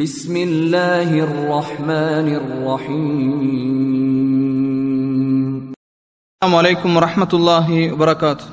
بسم الله الرحمن الرحيم السلام عليكم ورحمة الله وبركاته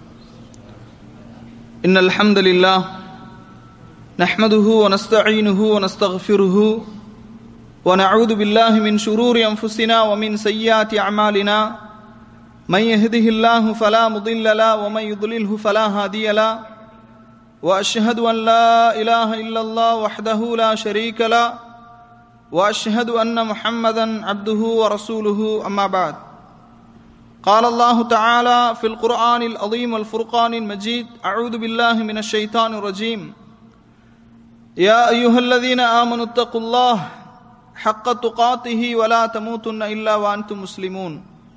إن الحمد لله نحمده ونستعينه ونستغفره ونعوذ بالله من شرور أنفسنا ومن سيئات أعمالنا من يهده الله فلا مضل له ومن يضلله فلا هادي له وأشهد أن لا إله إلا الله وحده لا شريك له وأشهد أن محمدا عبده ورسوله أما بعد قال الله تعالى في القرآن العظيم والفرقان المجيد أعوذ بالله من الشيطان الرجيم يا أيها الذين آمنوا اتقوا الله حق تقاته ولا تموتن إلا وأنتم مسلمون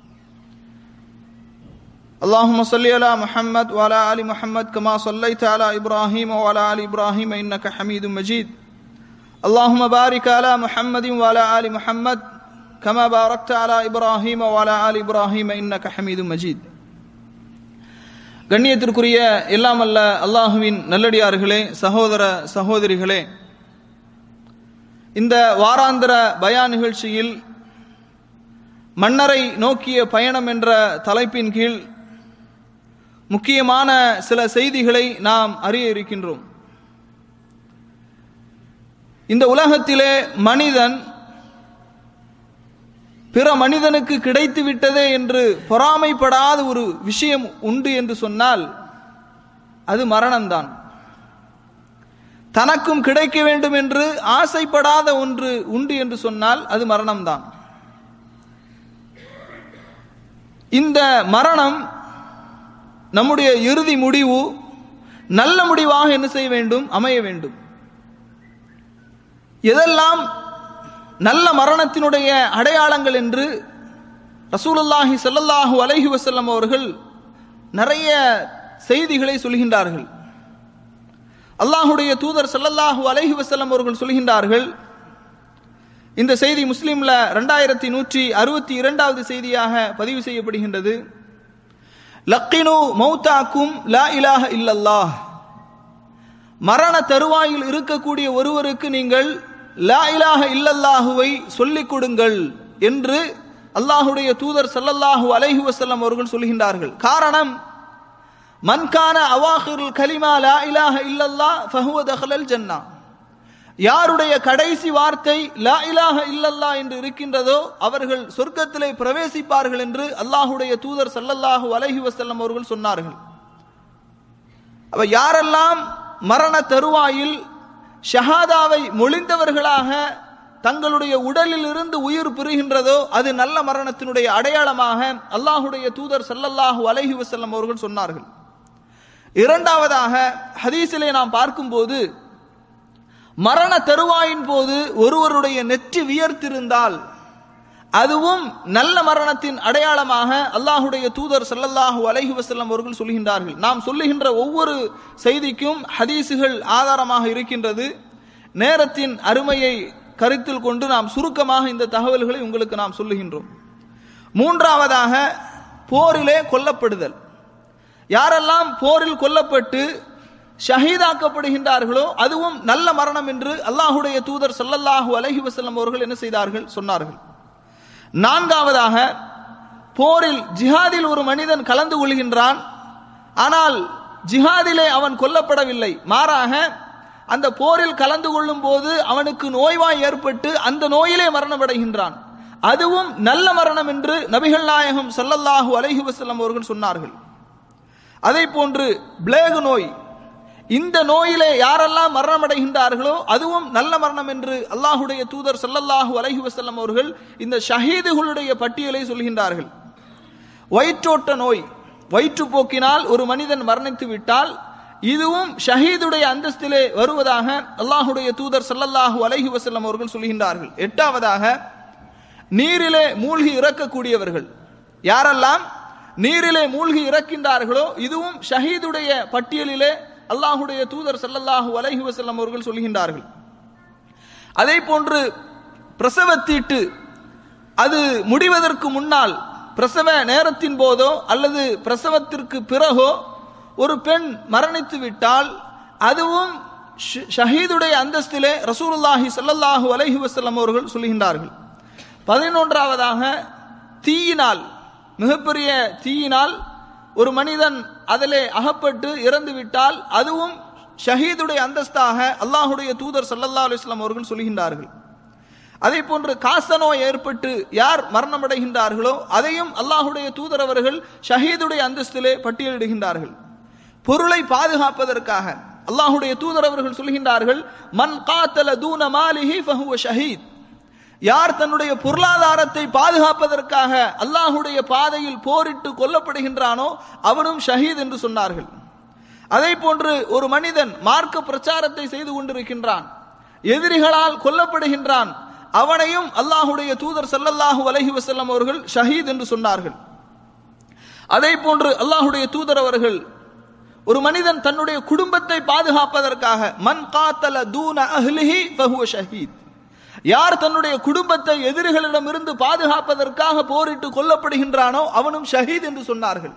اللهم صل على محمد وعلى آل محمد كما صليت على إبراهيم وعلى آل إبراهيم إنك حميد مجيد اللهم بارك على محمد وعلى آل محمد كما باركت على إبراهيم وعلى آل إبراهيم إنك حميد مجيد கண்ணியத்திற்குரிய எல்லாமல்ல அல்லாஹுவின் நல்லடியார்களே சகோதர சகோதரிகளே இந்த வாராந்திர பயா நிகழ்ச்சியில் மன்னரை நோக்கிய பயணம் என்ற தலைப்பின் கீழ் முக்கியமான சில செய்திகளை நாம் அறிய இருக்கின்றோம் இந்த உலகத்திலே மனிதன் பிற மனிதனுக்கு கிடைத்து விட்டதே என்று பொறாமைப்படாத ஒரு விஷயம் உண்டு என்று சொன்னால் அது மரணம்தான் தனக்கும் கிடைக்க வேண்டும் என்று ஆசைப்படாத ஒன்று உண்டு என்று சொன்னால் அது மரணம்தான் இந்த மரணம் நம்முடைய இறுதி முடிவு நல்ல முடிவாக என்ன செய்ய வேண்டும் அமைய வேண்டும் எதெல்லாம் நல்ல மரணத்தினுடைய அடையாளங்கள் என்று ரசூலுல்லாஹி ஸல்லல்லாஹு அலைஹி வஸல்லம் அவர்கள் நிறைய செய்திகளை சொல்கின்றார்கள் அல்லாஹுடைய தூதர் ஸல்லல்லாஹு அலைஹி வஸல்லம் அவர்கள் சொல்கின்றார்கள் இந்த செய்தி முஸ்லிம்ல ரெண்டாயிரத்தி நூற்றி அறுபத்தி இரண்டாவது செய்தியாக பதிவு செய்யப்படுகின்றது லக்கினு மௌத்தாக்கும் லா இலாஹ இல்லல்லாஹ் மரண தருவாயில் இருக்கக்கூடிய ஒருவருக்கு நீங்கள் லா இலாஹ இல்லல்லாஹுவை சொல்லிக் கொடுங்கள் என்று அல்லாஹுடைய தூதர் சல்லல்லாஹு அலைஹி வசல்லம் அவர்கள் சொல்கின்றார்கள் காரணம் மன்கான அவாஹிருல் கலிமா லா இலாஹ இல்லல்லா ஃபஹுவ தஹலல் ஜன்னா யாருடைய கடைசி வார்த்தை லா இலாஹ இல்லல்லா என்று இருக்கின்றதோ அவர்கள் சொர்க்கத்திலே பிரவேசிப்பார்கள் என்று அல்லாஹுடைய தூதர் சல்லல்லாஹு அலைஹி வசல்லம் அவர்கள் சொன்னார்கள் அவ யாரெல்லாம் மரண தருவாயில் ஷஹாதாவை மொழிந்தவர்களாக தங்களுடைய உடலில் இருந்து உயிர் பெறுகின்றதோ அது நல்ல மரணத்தினுடைய அடையாளமாக அல்லாஹுடைய தூதர் சல்லல்லாஹு அலைஹி வசல்லம் அவர்கள் சொன்னார்கள் இரண்டாவதாக ஹதீஸிலே நாம் பார்க்கும்போது மரண தருவாயின் போது ஒருவருடைய நெற்றி வியர்த்திருந்தால் அதுவும் நல்ல மரணத்தின் அடையாளமாக அல்லாஹுடைய தூதர் சல்லல்லாஹு அலைஹி வசல்லம் அவர்கள் சொல்கின்றார்கள் நாம் சொல்லுகின்ற ஒவ்வொரு செய்திக்கும் ஹதீஸுகள் ஆதாரமாக இருக்கின்றது நேரத்தின் அருமையை கருத்தில் கொண்டு நாம் சுருக்கமாக இந்த தகவல்களை உங்களுக்கு நாம் சொல்லுகின்றோம் மூன்றாவதாக போரிலே கொல்லப்படுதல் யாரெல்லாம் போரில் கொல்லப்பட்டு ஷஹீதாக்கப்படுகின்றார்களோ அதுவும் நல்ல மரணம் என்று அல்லாஹுடைய தூதர் சல்லல்லாஹு அலஹி வசல்லம் அவர்கள் என்ன செய்தார்கள் சொன்னார்கள் நான்காவதாக போரில் ஜிஹாதில் ஒரு மனிதன் கலந்து கொள்கின்றான் ஆனால் ஜிஹாதிலே அவன் கொல்லப்படவில்லை மாறாக அந்த போரில் கலந்து கொள்ளும் போது அவனுக்கு நோய்வாய் ஏற்பட்டு அந்த நோயிலே மரணமடைகின்றான் அதுவும் நல்ல மரணம் என்று நபிகள் நாயகம் சல்லல்லாஹு அலஹி வசல்லம் அவர்கள் சொன்னார்கள் அதே போன்று பிளேகு நோய் இந்த நோயிலே யாரெல்லாம் மரணமடைகின்றார்களோ அதுவும் நல்ல மரணம் என்று அல்லாஹுடைய தூதர் சல்லல்லாஹு அலஹி வசல்லம் அவர்கள் இந்த ஷஹீதுகளுடைய பட்டியலை சொல்கின்றார்கள் வயிற்றோட்ட நோய் வயிற்றுப்போக்கினால் ஒரு மனிதன் மரணித்து விட்டால் இதுவும் ஷஹீதுடைய அந்தஸ்திலே வருவதாக அல்லாஹுடைய தூதர் சல்லல்லாஹு அலஹி வசல்லம் அவர்கள் சொல்கின்றார்கள் எட்டாவதாக நீரிலே மூழ்கி இறக்கக்கூடியவர்கள் யாரெல்லாம் நீரிலே மூழ்கி இறக்கின்றார்களோ இதுவும் ஷஹீதுடைய பட்டியலிலே அல்லாஹுடைய தூதர் சல்லல்லாஹு அலைஹி வசல்லம் அவர்கள் சொல்கின்றார்கள் அதே போன்று பிரசவத்தீட்டு அது முடிவதற்கு முன்னால் பிரசவ நேரத்தின் போதோ அல்லது பிரசவத்திற்கு பிறகோ ஒரு பெண் மரணித்து விட்டால் அதுவும் ஷ- ஷஹீதுடைய அந்தஸ்திலே ரசூலுல்லாஹி ஸல்லல்லாஹு அலைஹி வஸல்லம் அவர்கள் சொல்லுகின்றார்கள் பதினொன்றாவதாக தீயினால் மிகப்பெரிய தீயினால் ஒரு மனிதன் அதிலே அகப்பட்டு இறந்து விட்டால் அதுவும் ஷஹீதுடைய அந்தஸ்தாக அல்லாஹுடைய தூதர் ஸல்லல்லாஹு அலைஹி வஸல்லம் அவர்கள் சொல்லுகின்றார்கள் அதே போன்று காசநோய் ஏற்பட்டு யார் மரணமடைகின்றார்களோ அதையும் அல்லாஹுடைய தூதர் அவர்கள் ஷஹீதுடைய அந்தஸ்திலே பட்டியலிடுகின்றார்கள் பொருளை பாதுகாப்பதற்காக அல்லாஹுடைய தூதர் அவர்கள் சொல்கின்றார்கள் மன் காத்தல தூன மாலிஹி ஃபஹுவ ஷஹீத் யார் தன்னுடைய பொருளாதாரத்தை பாதுகாப்பதற்காக அல்லாஹுடைய பாதையில் போரிட்டு கொல்லப்படுகின்றானோ அவனும் ஷஹீத் என்று சொன்னார்கள் அதே போன்று ஒரு மனிதன் மார்க்க பிரச்சாரத்தை செய்து கொண்டிருக்கின்றான் எதிரிகளால் கொல்லப்படுகின்றான் அவனையும் அல்லாஹுடைய தூதர் ஸல்லல்லாஹு அலைஹி வஸல்லம் அவர்கள் ஷஹீத் என்று சொன்னார்கள் அதே போன்று அல்லாஹுடைய தூதர் அவர்கள் ஒரு மனிதன் தன்னுடைய குடும்பத்தை பாதுகாப்பதற்காக மன் காத்தல தூன அஹ்லிஹி ஃபஹுவ ஷஹீத் யார் தன்னுடைய குடும்பத்தை எதிரிகளிடமிருந்து பாதுகாப்பதற்காக போரிட்டு கொல்லப்படுகின்றானோ அவனும் ஷஹீத் என்று சொன்னார்கள்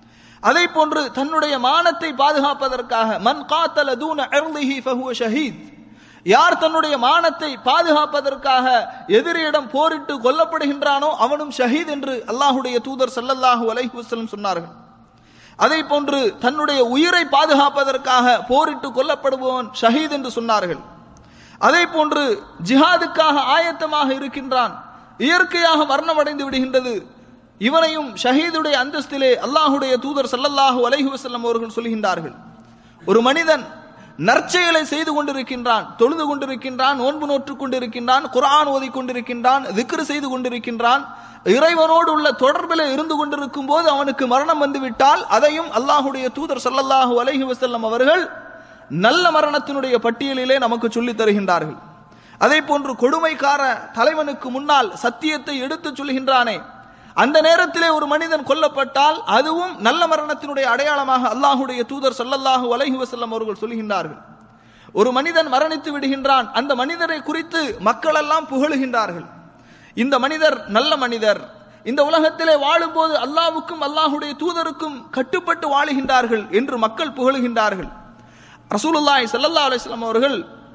அதே போன்று தன்னுடைய மானத்தை பாதுகாப்பதற்காக மன் காத்தல தூன அர்லிஹி ஃபஹுவ ஷஹீத் யார் தன்னுடைய மானத்தை பாதுகாப்பதற்காக எதிரியிடம் போரிட்டு கொல்லப்படுகின்றானோ அவனும் ஷஹீத் என்று அல்லாஹுடைய தூதர் ஸல்லல்லாஹு அலைஹி வஸல்லம் சொன்னார்கள் அதே போன்று தன்னுடைய உயிரை பாதுகாப்பதற்காக போரிட்டு கொல்லப்படுபவன் ஷஹீத் என்று சொன்னார்கள் அதே போன்று ஜிஹாதுக்காக ஆயத்தமாக இருக்கின்றான் இயற்கையாக மரணமடைந்து விடுகின்றது இவனையும் ஷஹீதுடைய அந்தஸ்திலே அல்லாஹுடைய தூதர் ஸல்லல்லாஹு அலைஹி வஸல்லம் அவர்கள் சொல்கின்றார்கள் ஒரு மனிதன் நற்செயலை செய்து கொண்டிருக்கின்றான் தொழுது கொண்டிருக்கின்றான் நோன்பு நோற்றுக் கொண்டிருக்கின்றான் குர்ஆன் ஓதிக் கொண்டிருக்கின்றான் திக்ரு செய்து கொண்டிருக்கின்றான் இறைவனோடு உள்ள தொடர்பில் இருந்து கொண்டிருக்கும் போது அவனுக்கு மரணம் வந்துவிட்டால் அதையும் அல்லாஹுடைய தூதர் ஸல்லல்லாஹு அலைஹி வஸல்லம் அவர்கள் நல்ல மரணத்தினுடைய பட்டியலிலே நமக்கு சொல்லித் தருகின்றார்கள் அதே போன்று கொடுமைக்கார தலைவனுக்கு முன்னால் சத்தியத்தை எடுத்துச் சொல்கின்றானே அந்த நேரத்திலே ஒரு மனிதன் கொல்லப்பட்டால் அதுவும் நல்ல மரணத்தினுடைய அடையாளமாக அல்லாஹுடைய தூதர் ஸல்லல்லாஹு அலைஹி வஸல்லம் அவர்கள் சொல்கின்றார்கள் ஒரு மனிதன் மரணித்து விடுகின்றான் அந்த மனிதரை குறித்து மக்கள் எல்லாம் புகழுகின்றார்கள் இந்த மனிதர் நல்ல மனிதர் இந்த உலகத்திலே வாழும்போது அல்லாஹ்வுக்கும் அல்லாஹுடைய தூதருக்கும் கட்டுப்பட்டு வாழுகின்றார்கள் என்று மக்கள் புகழுகின்றார்கள் ரசூலுல்லாஹி ஸல்லல்லாஹு அலைஹி வஸல்லம் அவர்கள்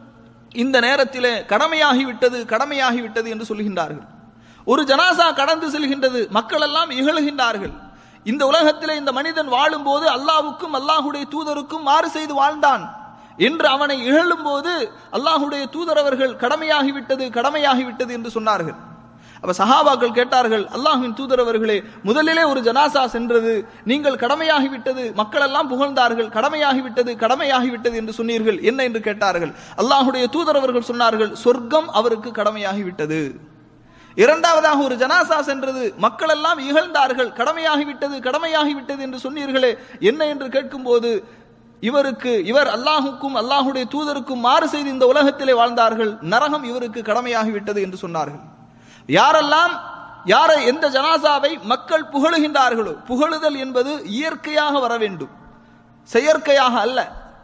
இந்த நேரத்திலே கடமையாகிவிட்டது கடமையாகிவிட்டது என்று சொல்கின்றார்கள் ஒரு ஜனாசா கடந்து செல்கின்றது மக்கள் எல்லாம் இகழுகின்றார்கள் இந்த உலகத்திலே இந்த மனிதன் வாழும்போது அல்லாஹ்வுக்கும் அல்லாஹுடைய தூதருக்கும் மாறு செய்து வாழ்ந்தான் என்று அவனை இகழும் போது அல்லாஹுடைய தூதர் அவர்கள் கடமையாகிவிட்டது கடமையாகிவிட்டது என்று சொன்னார்கள் அப்ப சஹாபாக்கள் கேட்டார்கள் அல்லாஹ்வின் தூதர் அவர்களே முதலிலே ஒரு ஜனாசா சென்றது நீங்கள் கடமையாகிவிட்டது மக்கள் எல்லாம் புகழ்ந்தார்கள் கடமையாகிவிட்டது கடமையாகிவிட்டது என்று சொன்னீர்கள் என்ன என்று கேட்டார்கள் அல்லாஹுடைய தூதர் அவர்கள் சொன்னார்கள் சொர்க்கம் அவருக்கு கடமையாகிவிட்டது இரண்டாவதாக ஒரு ஜனாசா சென்றது மக்கள் எல்லாம் இகழ்ந்தார்கள் கடமையாகிவிட்டது கடமையாகிவிட்டது என்று சொன்னீர்களே என்ன என்று கேட்கும்போது இவருக்கு இவர் அல்லாஹுக்கும் அல்லாஹுடைய தூதருக்கும் மாறு செய்து இந்த உலகத்திலே வாழ்ந்தார்கள் நரகம் இவருக்கு கடமையாகிவிட்டது என்று சொன்னார்கள் யாரெல்லாம் யாரை எந்த ஜனாசாவை மக்கள் புகழுகின்றார்களோ புகழுதல் என்பது இயற்கையாக வர வேண்டும் செயற்கையாக அல்ல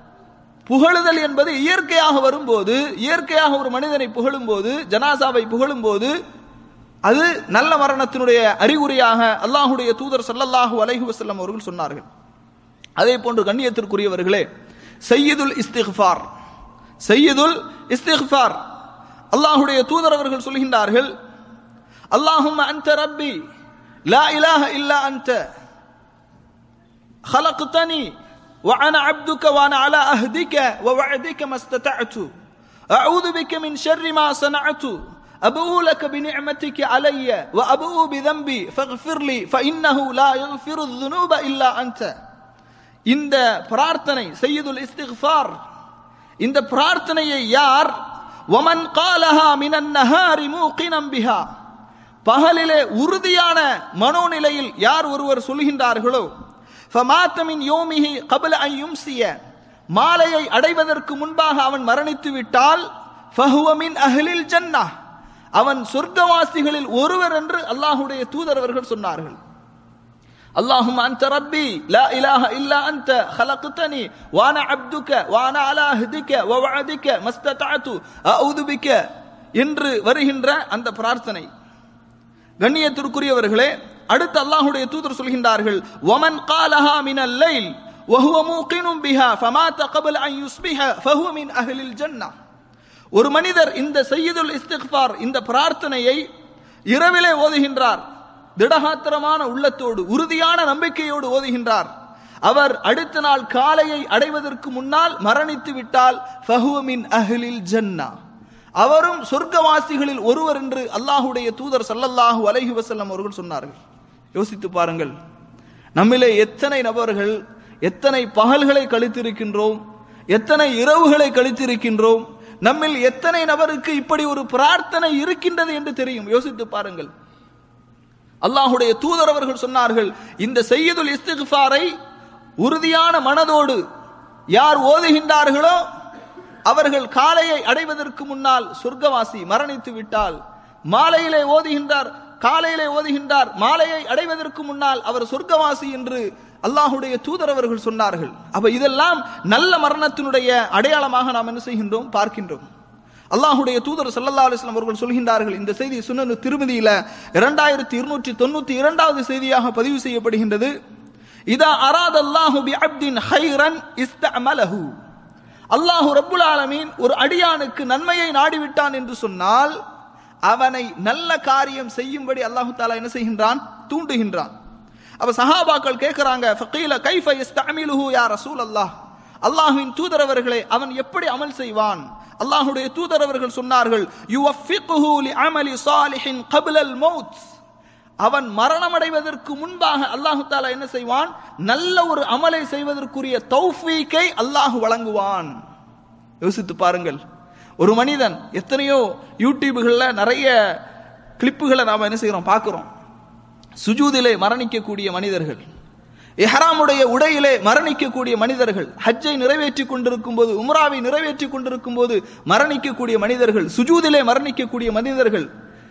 புகழுதல் என்பது இயற்கையாக வரும்போது இயற்கையாக ஒரு மனிதனை புகழும் போது ஜனாசாவை புகழும் போது அது நல்ல மரணத்தினுடைய அறிகுறியாக அல்லாஹுடைய தூதர் ஸல்லல்லாஹு அலைஹி வஸல்லம் அவர்கள் சொன்னார்கள் அதே போன்று கண்ணியத்திற்குரியவர்களே சையீதுல் இஸ்திக்ஃபார் சையீதுல் இஸ்திக்ஃபார் அல்லாஹுடைய தூதர் அவர்கள் சொல்கின்றார்கள் اللهم أنت ربي لا إله إلا أنت خلقتني وأنا عبدك وأنا على أهدك ووعدك ما استطعت أعوذ بك من شر ما صنعت أبوء لك بنعمتك علي وأبوء بذنبي فاغفر لي فإنه لا يغفر الذنوب إلا أنت இந்த பிரார்த்தனை செய்யுதுல் இஸ்திக்ஃபார் இந்த பிரார்த்தனையை யார் வமன் காலஹா மினன் நஹாரி மூகினம் பிஹா பகலிலே உறுதியான மனோநிலையில் யார் ஒருவர் சொல்கின்றார்களோ ஃபமாத்தமின் யோமிஹி கபல ஐயும்சிய மாலையை அடைவதற்கு முன்பாக அவன் மரணித்து விட்டால் ஃபஹுவமின் அஹ்லில் ஜன்னா அவன் சொர்க்கவாசிகளில் ஒருவர் என்று அல்லாஹுடைய தூதர் அவர்கள் சொன்னார்கள் اللهم أنت ربي لا إله إلا أنت خلقتني وأنا عبدك وأنا على عهدك ووعدك ما استطعت أعوذ بك என்று வருகின்ற அந்த பிரார்த்தனை கண்ணியத்திற்குரியவர்களே அடுத்து அல்லாஹுடைய தூதர் சொல்கின்றார்கள் ஒமன் காலஹா மினல் லைல் وهو موقن بها فمات قبل أن يصبح فهو من أهل الجنة ஒரு மனிதர் இந்த செய்யுதுல் இஸ்திக்பார் இந்த பிரார்த்தனையை இரவிலே ஓதுகின்றார் திடகாத்திரமான உள்ளத்தோடு உறுதியான நம்பிக்கையோடு ஓதுகின்றார் அவர் அடுத்த நாள் காலையை அடைவதற்கு முன்னால் மரணித்து விட்டால் ஃபஹுவமின் அஹ்லில் ஜன்னா அவரும் சொர்க்கவாசிகளில் ஒருவர் என்று அல்லாஹுடைய தூதர் சல்லல்லாஹு அலைஹி வஸல்லம் அவர்கள் சொன்னார்கள் யோசித்து பாருங்கள் நம்மிலே எத்தனை நபர்கள் எத்தனை பகல்களை கழித்திருக்கின்றோம் எத்தனை இரவுகளை கழித்திருக்கின்றோம் நம்மில் எத்தனை நபருக்கு இப்படி ஒரு பிரார்த்தனை இருக்கின்றது என்று தெரியும் யோசித்து பாருங்கள் அல்லாஹுடைய தூதர் அவர்கள் சொன்னார்கள் இந்த செய்யுதுல் இஸ்திஃபாரை உறுதியான மனதோடு யார் ஓதுகின்றார்களோ அவர்கள் காலையை அடைவதற்கு முன்னால் சொர்க்கவாசி மரணித்து விட்டால் மாலையிலே ஓதுகின்றார் காலையிலே ஓதுகின்றார் மாலையை அடைவதற்கு முன்னால் அவர் சொர்க்கவாசி என்று அல்லாஹுடைய தூதர் அவர்கள் சொன்னார்கள் அப்ப இதெல்லாம் நல்ல மரணத்தினுடைய அடையாளமாக நாம் என்ன செய்கின்றோம் பார்க்கின்றோம் அல்லாஹுடைய தூதர் சல்லல்லா அலிஸ்லாம் அவர்கள் சொல்கின்றார்கள் இந்த செய்தி சுனனு திருமதியில இரண்டாயிரத்தி இருநூற்றி தொண்ணூத்தி இரண்டாவது செய்தியாக பதிவு செய்யப்படுகின்றது இதா அராத் அல்லாஹு பி அப்தின் ஹைரன் இஸ்தமலஹு அல்லாஹு ரப்புல் ஆலமீன் ஒரு அடியானுக்கு நன்மையை நாடிவிட்டான் என்று சொன்னால் அவனை நல்ல காரியம் செய்யும்படி அல்லாஹு தாலா என்ன செய்கின்றான் தூண்டுகின்றான் அப்ப சஹாபாக்கள் கேட்கிறாங்க ஃபகீல கைஃப யஸ்தஅமிலுஹு யா ரசூல் அல்லாஹ் அல்லாஹ்வின் தூதர் அவர்களே அவன் எப்படி அமல் செய்வான் அல்லாஹ்வுடைய தூதர் அவர்கள் சொன்னார்கள் யுவஃபிகுஹு லிஅமலி சாலிஹின் கப்லல் மௌத் அவன் மரணமடைவதற்கு முன்பாக அல்லாஹு தாலா என்ன செய்வான் நல்ல ஒரு அமலை செய்வதற்குரிய தௌஃபீக்கை அல்லாஹ் வழங்குவான் யோசித்து பாருங்கள் ஒரு மனிதன் எத்தனையோ யூடியூப்கள்ல நிறைய கிளிப்புகளை நாம என்ன செய்யறோம் பார்க்கிறோம் சுஜூதிலே மரணிக்கக்கூடிய மனிதர்கள் எஹராமுடைய உடையிலே மரணிக்கக்கூடிய மனிதர்கள் ஹஜ்ஜை நிறைவேற்றி கொண்டிருக்கும் போது உம்ராவை நிறைவேற்றி கொண்டிருக்கும் போது மரணிக்கக்கூடிய மனிதர்கள் சுஜூதிலே மரணிக்கக்கூடிய மனிதர்கள்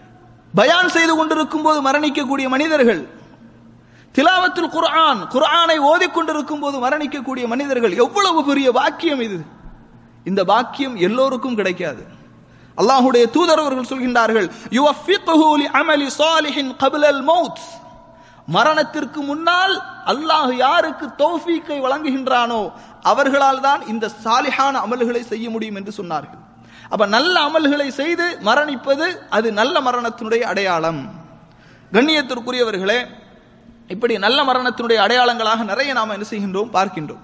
பயான் செய்து கொண்டிருக்கும் போது மரணிக்கக்கூடிய மனிதர்கள் திலாவத்தில் குர்ஆன் குர்ஆனை ஓதிக்கொண்டிருக்கும் போது மரணிக்கக்கூடிய மனிதர்கள் எவ்வளவு பெரிய பாக்கியம் இது இந்த பாக்கியம் எல்லோருக்கும் கிடைக்காது அல்லாஹுடைய தூதர் அவர்கள் சொல்கின்றார்கள் யுவஃபிகுஹு லிஅமலி சாலிஹின் கப்லல் மௌத் மரணத்திற்கு முன்னால் அல்லாஹ் யாருக்கு தௌஃபீக்கை வழங்குகின்றானோ அவர்களால் தான் இந்த சாலிஹான அமல்களை செய்ய முடியும் என்று சொன்னார்கள் அப்ப நல்ல அமல்களை செய்து மரணிப்பது அது நல்ல மரணத்தினுடைய அடையாளம் கண்ணியத்திற்குரியவர்களே இப்படி நல்ல மரணத்தினுடைய அடையாளங்களாக நிறைய நாம் என்ன செய்கின்றோம் பார்க்கின்றோம்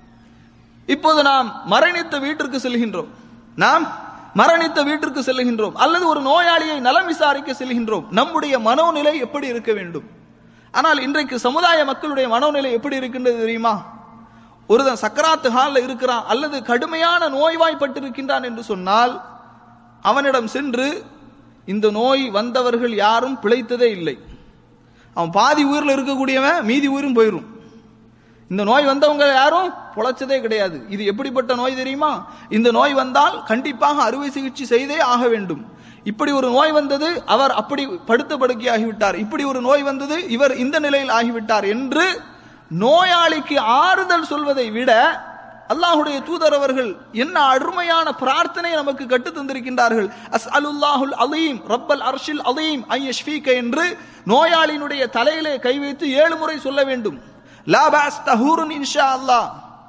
இப்போது நாம் மரணித்த வீட்டிற்கு செல்கின்றோம் நாம் மரணித்த வீட்டிற்கு செல்கின்றோம் அல்லது ஒரு நோயாளியை நலம் விசாரிக்க செல்கின்றோம் நம்முடைய மனோநிலை எப்படி இருக்க வேண்டும் ஆனால் இன்றைக்கு சமுதாய மக்களுடைய மனோநிலை எப்படி இருக்கின்றது தெரியுமா ஒருதன் சக்கராத்து ஹாலில் இருக்கிறான் அல்லது கடுமையான நோய்வாய்ப்பட்டிருக்கின்றான் என்று சொன்னால் அவனிடம் சென்று இந்த நோய் வந்தவர்கள் யாரும் பிழைத்ததே இல்லை அவன் பாதி உயிரில் இருக்கக்கூடியவன் மீதி உயிரும் போயிடும் இந்த நோய் வந்தவங்க யாரும் பொழைச்சதே கிடையாது இது எப்படிப்பட்ட நோய் தெரியுமா இந்த நோய் வந்தால் கண்டிப்பாக அறுவை சிகிச்சை செய்தே ஆக வேண்டும் இப்படி ஒரு நோய் வந்தது அவர் அப்படி படுத்த படுக்கையாகிவிட்டார் இப்படி ஒரு நோய் வந்தது இவர் இந்த நிலையில் ஆகிவிட்டார் என்று நோயாளிக்கு ஆறுதல் சொல்வதை விட அல்லாஹுடைய தூதர் அவர்கள் என்ன அருமையான பிரார்த்தனை நமக்கு கட்டு தந்திருக்கின்றார்கள் அஸ் அலுல்லாஹுல் அலீம் ரப்பல் அர்ஷில் அலீம் ஐயஷ்பீக என்று நோயாளியினுடைய தலையிலே கை வைத்து ஏழு முறை சொல்ல வேண்டும் லாபாஸ் தஹூருன் இன்ஷா அல்லாஹ்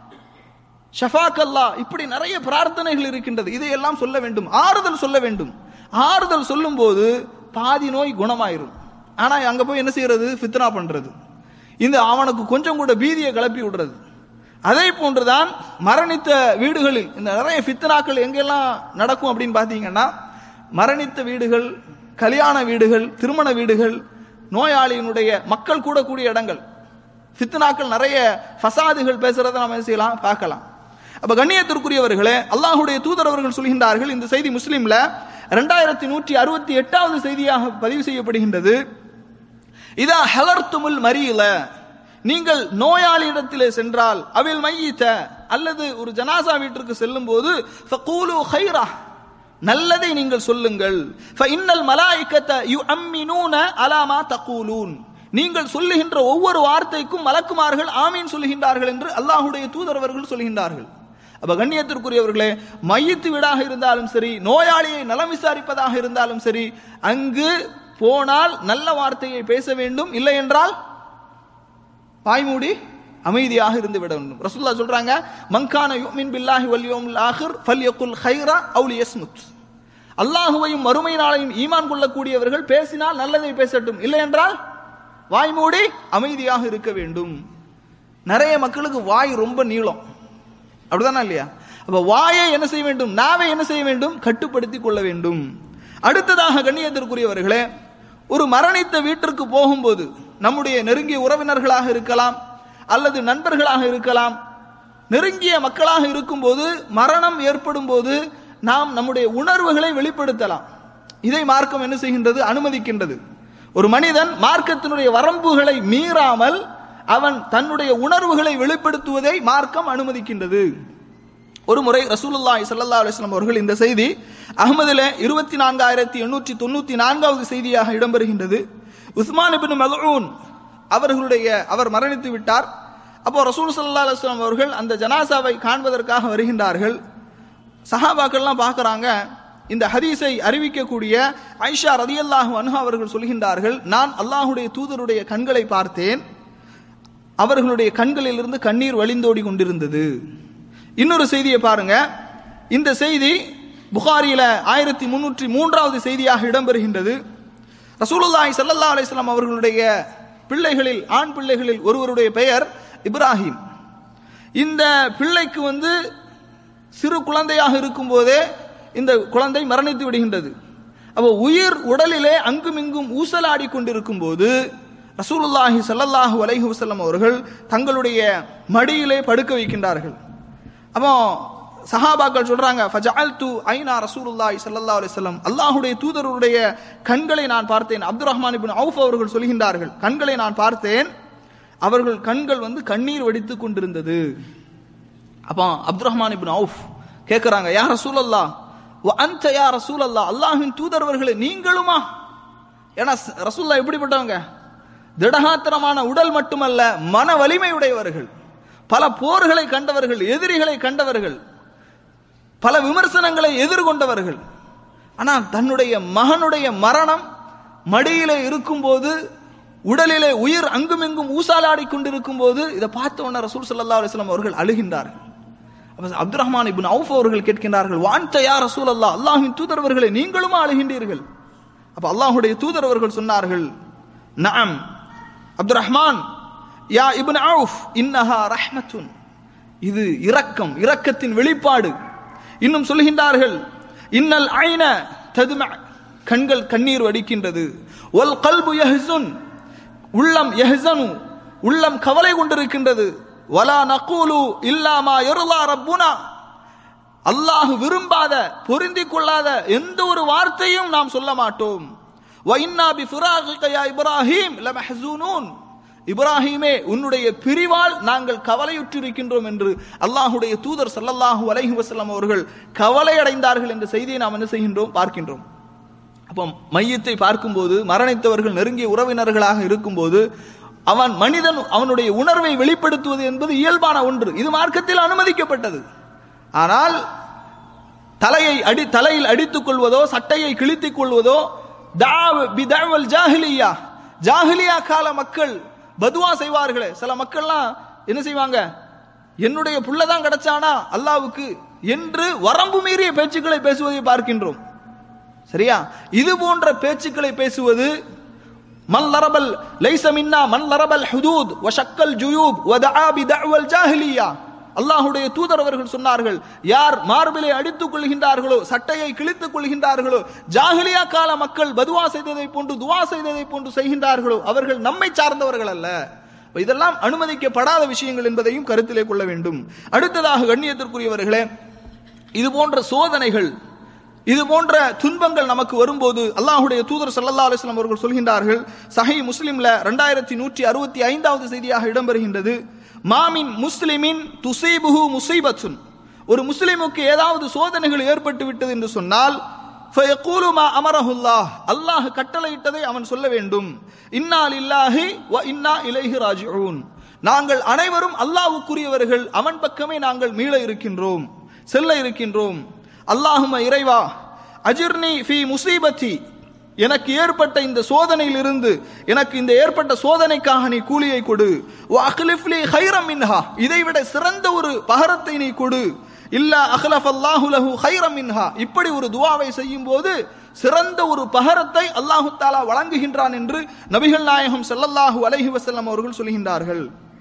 ஷஃபாக் அல்லாஹ் இப்படி நிறைய பிரார்த்தனைகள் இருக்கின்றது இதையெல்லாம் சொல்ல வேண்டும் ஆறுதல் சொல்ல வேண்டும் ஆறுதல் சொல்லும் போது பாதி நோய் குணமாயிரும் ஆனா அங்க போய் என்ன செய்யறது ஃபித்னா பண்றது இந்த அவனுக்கு கொஞ்சம் கூட பீதியை கிளப்பி விடுறது அதே போன்றுதான் மரணித்த வீடுகளில் இந்த நிறைய ஃபித்னாக்கள் எங்கெல்லாம் நடக்கும் அப்படின்னு பார்த்தீங்கன்னா மரணித்த வீடுகள் கல்யாண வீடுகள் திருமண வீடுகள் நோயாளியினுடைய மக்கள் கூடக்கூடிய இடங்கள் ஃபித்னாக்கள் நிறைய ஃபசாதுகள் பேசுறதை நம்ம என்ன செய்யலாம் பார்க்கலாம் அப்ப கண்ணியத்திற்குரியவர்களே அல்லாஹுடைய தூதர் அவர்கள் சொல்கின்றார்கள் இந்த செய்தி முஸ்லிம்ல ரெண்டாயிரத்தி நூற்றி அறுபத்தி எட்டாவது செய்தியாக பதிவு செய்யப்படுகின்றது இதா ஹலர்த்துமுல் மறியல நீங்கள் நோயாளியிடத்திலே சென்றால் அவில் மையித்த அல்லது ஒரு ஜனாசா வீட்டிற்கு செல்லும் போது ஃபகூலு ஹைரா நல்லதை நீங்கள் சொல்லுங்கள் இன்னல் மலாய்க்கத்த யு அம்மினூன அலாமா தகூலூன் நீங்கள் சொல்லுகின்ற ஒவ்வொரு வார்த்தைக்கும் மலக்குமார்கள் ஆமீன் சொல்லுகின்றார்கள் என்று அல்லாஹுடைய தூதரவர்கள் சொல்கின்றார்கள் அப்ப கண்ணியத்திற்குரியவர்களே மையத்து வீடாக இருந்தாலும் சரி நோயாளியை நலம் விசாரிப்பதாக இருந்தாலும் சரி அங்கு போனால் நல்ல வார்த்தையை பேச வேண்டும் இல்லை என்றால் வாய்மூடி அமைதியாக இருந்து விட வேண்டும் ரசூல்லா சொல்றாங்க மங்கான யுமின் பில்லாஹி வல் யௌமில் ஆஹிர் ஃபல்யகுல் கைரா அவு லியஸ்முத் அல்லாஹுவையும் மறுமை நாளையும் ஈமான் கொள்ளக்கூடியவர்கள் பேசினால் நல்லதை பேசட்டும் இல்லை என்றால் வாய் மூடி அமைதியாக இருக்க வேண்டும் நிறைய மக்களுக்கு வாய் ரொம்ப நீளம் அப்படிதானா இல்லையா அப்ப வாயை என்ன செய்ய வேண்டும் நாவை என்ன செய்ய வேண்டும் கட்டுப்படுத்திக் கொள்ள வேண்டும் அடுத்ததாக கண்ணியத்திற்குரியவர்களே ஒரு மரணித்த வீட்டிற்கு போகும்போது நம்முடைய நெருங்கிய உறவினர்களாக இருக்கலாம் அல்லது நண்பர்களாக இருக்கலாம் நெருங்கிய மக்களாக இருக்கும்போது மரணம் ஏற்படும் போது நாம் நம்முடைய உணர்வுகளை வெளிப்படுத்தலாம் இதை மார்க்கம் என்ன செய்கின்றது அனுமதிக்கின்றது ஒரு மனிதன் மார்க்கத்தினுடைய வரம்புகளை மீறாமல் அவன் தன்னுடைய உணர்வுகளை வெளிப்படுத்துவதை மார்க்கம் அனுமதிக்கின்றது ஒரு முறை ரசூலுல்லாஹி ஸல்லல்லாஹு அலைஹி வஸல்லம் அவர்கள் இந்த செய்தி அகமதுல இருபத்தி நான்காயிரத்தி எண்ணூற்றி தொண்ணூத்தி நான்காவது செய்தியாக இடம்பெறுகின்றது உஸ்மான் இப்னு மல்ஊன் அவர்களுடைய அவர் மரணித்து விட்டார் அப்போ ரசூல் ஸல்லல்லாஹு அலைஹி வஸல்லம் அவர்கள் அந்த ஜனாசாவை காண்பதற்காக வருகின்றார்கள் சஹாபாக்கள்லாம் பார்க்கறாங்க இந்த ஹதீஸை அறிவிக்கக்கூடிய ஐஷா ரதியல்லாஹு அன்ஹா அவர்கள் சொல்கின்றார்கள் நான் அல்லாஹுடைய தூதருடைய கண்களை பார்த்தேன் அவர்களுடைய கண்களிலிருந்து கண்ணீர் வழிந்தோடி கொண்டிருந்தது இன்னொரு செய்தியை பாருங்க இந்த செய்தி புகாரியில ஆயிரத்தி முன்னூற்றி மூன்றாவது செய்தியாக இடம்பெறுகின்றது ரசூலுல்லாஹி ஸல்லல்லாஹு அலைஹி வஸல்லம் அவர்களுடைய பிள்ளைகளில் ஆண் பிள்ளைகளில் ஒருவருடைய பெயர் இப்ராஹிம் இந்த பிள்ளைக்கு வந்து சிறு குழந்தையாக இருக்கும்போதே இந்த குழந்தை மரணித்து விடுகின்றது அப்போ உயிர் உடலிலே அங்குமிங்கும் ஊசலாடி கொண்டிருக்கும் போது ரசூலுல்லாஹி ஸல்லல்லாஹு அலைஹி வஸல்லம் அவர்கள் தங்களுடைய மடியிலே படுக்க வைக்கின்றார்கள் அப்போ சஹாபாக்கள் சொல்றாங்க ஃபஜஅல்து ஐனா ரசூலுல்லாஹி ஸல்லல்லாஹு அலைஹி வஸல்லம் அல்லாஹ்வுடைய தூதருடைய கண்களை நான் பார்த்தேன் அப்துர் ரஹ்மான் இப்னு அவுஃப் அவர்கள் சொல்கின்றார்கள் கண்களை நான் பார்த்தேன் அவர்கள் கண்கள் வந்து கண்ணீர் வடித்துக் கொண்டிருந்தது அப்போ அப்துர் ரஹ்மான் இப்னு அவுஃப் கேட்கிறாங்க யா ரசூலல்லாஹ் வ அன்த யா ரசூலல்லாஹ் அல்லாஹ்வின் தூதர்வர்களே நீங்களுமா ஏன்னா ரசூல்லா எப்படிப்பட்டவங்க திடகாத்திரமான உடல் மட்டுமல்ல மன வலிமையுடையவர்கள் பல போர்களை கண்டவர்கள் எதிரிகளை கண்டவர்கள் பல விமர்சனங்களை எதிர்கொண்டவர்கள் ஆனால் தன்னுடைய மகனுடைய மரணம் மடியிலே இருக்கும்போது உடலிலே உயிர் அங்குமெங்கும் ஊசாலாடி கொண்டிருக்கும் போது இதை பார்த்த உடனே ரசூல் சல்லா அலிஸ்லாம் அவர்கள் அழுகின்றார்கள் அப்ப அப்துல் ரஹ்மான் இப்னு அவுஃப் அவர்கள் கேட்கின்றார்கள் வான்த யா ரசூல் அல்லாஹ் அல்லாஹின் தூதரவர்களே நீங்களுமா அழுகின்றீர்கள் அப்ப அல்லாஹுடைய தூதரவர்கள் சொன்னார்கள் நஅம் அப்துல் ரஹ்மான் யா இப்னு அவுஃப் இன்னஹா ரஹ்மத்துன் இது இரக்கம் இரக்கத்தின் வெளிப்பாடு இன்னும் சொல்கின்றார்கள் இன்னல் ஐன ததும கண்கள் கண்ணீர் வடிக்கின்றது ஒல் கல்பு யஹ்சுன் உள்ளம் யஹ்சனு உள்ளம் கவலை கொண்டிருக்கின்றது வலா நகூலு இல்லாமா யர்லா ரப்புனா அல்லாஹ் விரும்பாத பொருந்திக் கொள்ளாத எந்த ஒரு வார்த்தையும் நாம் சொல்ல மாட்டோம் வைன்னா பி ஃபிராகிக யா இப்ராஹிம் லமஹ்சூனூன் இப்ராஹிமே உன்னுடைய பிரிவால் நாங்கள் கவலையுற்றிருக்கின்றோம் என்று அல்லாஹுடைய தூதர் சல்லல்லாஹு அலைஹி வஸல்லம் அவர்கள் கவலை அடைந்தார்கள் என்ற செய்தியை நாம் என்ன செய்கின்றோம் பார்க்கின்றோம் அப்போ மையத்தை பார்க்கும்போது மரணித்தவர்கள் நெருங்கிய உறவினர்களாக இருக்கும்போது அவன் மனிதன் அவனுடைய உணர்வை வெளிப்படுத்துவது என்பது இயல்பான ஒன்று இது மார்க்கத்தில் அனுமதிக்கப்பட்டது ஆனால் தலையை அடி தலையில் அடித்துக் கொள்வதோ சட்டையை கிழித்துக் கொள்வதோ ஜாஹிலியா ஜாஹிலியா கால மக்கள் பதுவா செய்வார்களே சில மக்கள்லாம் என்ன செய்வாங்க என்னுடைய புள்ளதான் கிடைச்சானா அல்லாவுக்கு என்று வரம்பு மீறிய பேச்சுக்களை பேசுவதை பார்க்கின்றோம் சரியா இது போன்ற பேச்சுக்களை பேசுவது மன் லரபல் லைஸ மின்னா மன் லரபல் ஹுதூத் வஷக்கல் ஜுயூப் வதஆ பிதஅவல் ஜாஹிலியா அல்லாஹுடைய தூதர் அவர்கள் சொன்னார்கள் யார் மார்பிலை அடித்துக் கொள்கின்றார்களோ சட்டையை கிழித்துக் கொள்கின்றார்களோ ஜாஹிலியா கால மக்கள் பதுவா செய்ததை போன்று துவா செய்ததை போன்று செய்கின்றார்களோ அவர்கள் நம்மை சார்ந்தவர்கள் அல்ல இதெல்லாம் அனுமதிக்கப்படாத விஷயங்கள் என்பதையும் கருத்திலே கொள்ள வேண்டும் அடுத்ததாக கண்ணியத்திற்குரியவர்களே இது போன்ற சோதனைகள் இது போன்ற துன்பங்கள் நமக்கு வரும்போது அல்லாஹுடைய தூதர் சல்லல்லா அலிஸ்லாம் அவர்கள் சொல்கின்றார்கள் சஹி முஸ்லிம்ல ரெண்டாயிரத்தி நூற்றி அறுபத்தி ஐந்தாவது செய்தியாக இடம்பெறுகின்றது மாமின் முஸ்லிமின் துசீபுஹு முசீபத்துன் ஒரு முஸ்லிமுக்கு ஏதாவது சோதனைகள் ஏற்பட்டு விட்டது என்று சொன்னால் அமரஹுல்லாஹ் அல்லாஹ் கட்டளையிட்டதை அவன் சொல்ல வேண்டும் இன்னா லில்லாஹி வ இன்னா இலைஹி ராஜிஊன் நாங்கள் அனைவரும் அல்லாஹ்வுக்குரியவர்கள் அவன் பக்கமே நாங்கள் மீள இருக்கின்றோம் செல்ல இருக்கின்றோம் அல்லாஹும இறைவா அஜிர்னி ஃபி முசீபத்தி எனக்கு ஏற்பட்ட இந்த சோதனையிலிருந்து எனக்கு இந்த ஏற்பட்ட சோதனைக்காக நீ கூலியை கொடு வஅக்லிஃப்லி ஹைரம் மின்ஹா இதைவிட சிறந்த ஒரு பகரத்தை நீ கொடு இல்ல அஹ்லஃப் அல்லாஹு லஹு ஹைரம் மின்ஹா இப்படி ஒரு துவாவை செய்யும் போது சிறந்த ஒரு பகரத்தை அல்லாஹு தாலா வழங்குகின்றான் என்று நபிகள் நாயகம் ஸல்லல்லாஹு அலைஹி வஸல்லம் அவர்கள் சொல்கின்றார்கள்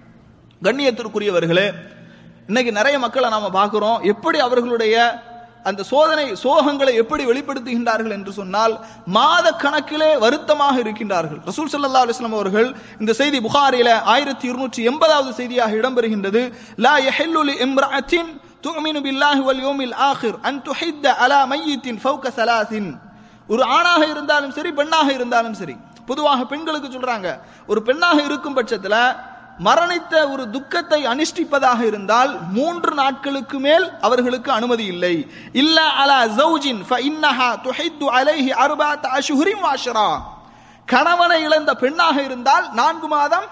கண்ணியத்திற்குரியவர்களே இன்னைக்கு நிறைய மக்களை நாம பார்க்கிறோம் எப்படி அவர்களுடைய அந்த சோதனை சோகங்களை எப்படி வெளிப்படுத்துகின்றார்கள் என்று சொன்னால் மாத கணக்கிலே வருத்தமாக இருக்கின்றார்கள் ரசூல் ஸல்லல்லாஹு அலைஹி வஸல்லம் அவர்கள் இந்த செய்தி புகாரில ஆயிரத்தி இருநூற்றி எண்பதாவது செய்தியாக இடம்பெறுகின்றது லா யஹில்லு லி இம்ரஅத்தின் துஅமினு பில்லாஹி வல் யௌமில் ஆகிர் அன் துஹித்த அலா மையித்தின் ஃபௌக ஸலாசின் ஒரு ஆணாக இருந்தாலும் சரி பெண்ணாக இருந்தாலும் சரி பொதுவாக பெண்களுக்கு சொல்றாங்க ஒரு பெண்ணாக இருக்கும் பட்சத்துல மரணித்த ஒரு துக்கத்தை அனுஷ்டிப்பதாக இருந்தால் மூன்று நாட்களுக்கு மேல் அவர்களுக்கு அனுமதி இல்லை இல்ல அலா ஜௌஜின் ஃபஇன்னஹா துஹித்து அலைஹி அர்பஅத் அஷ்ஹுரின் வஅஷ்ரா கணவனை இழந்த பெண்ணாக இருந்தால் நான்கு மாதம்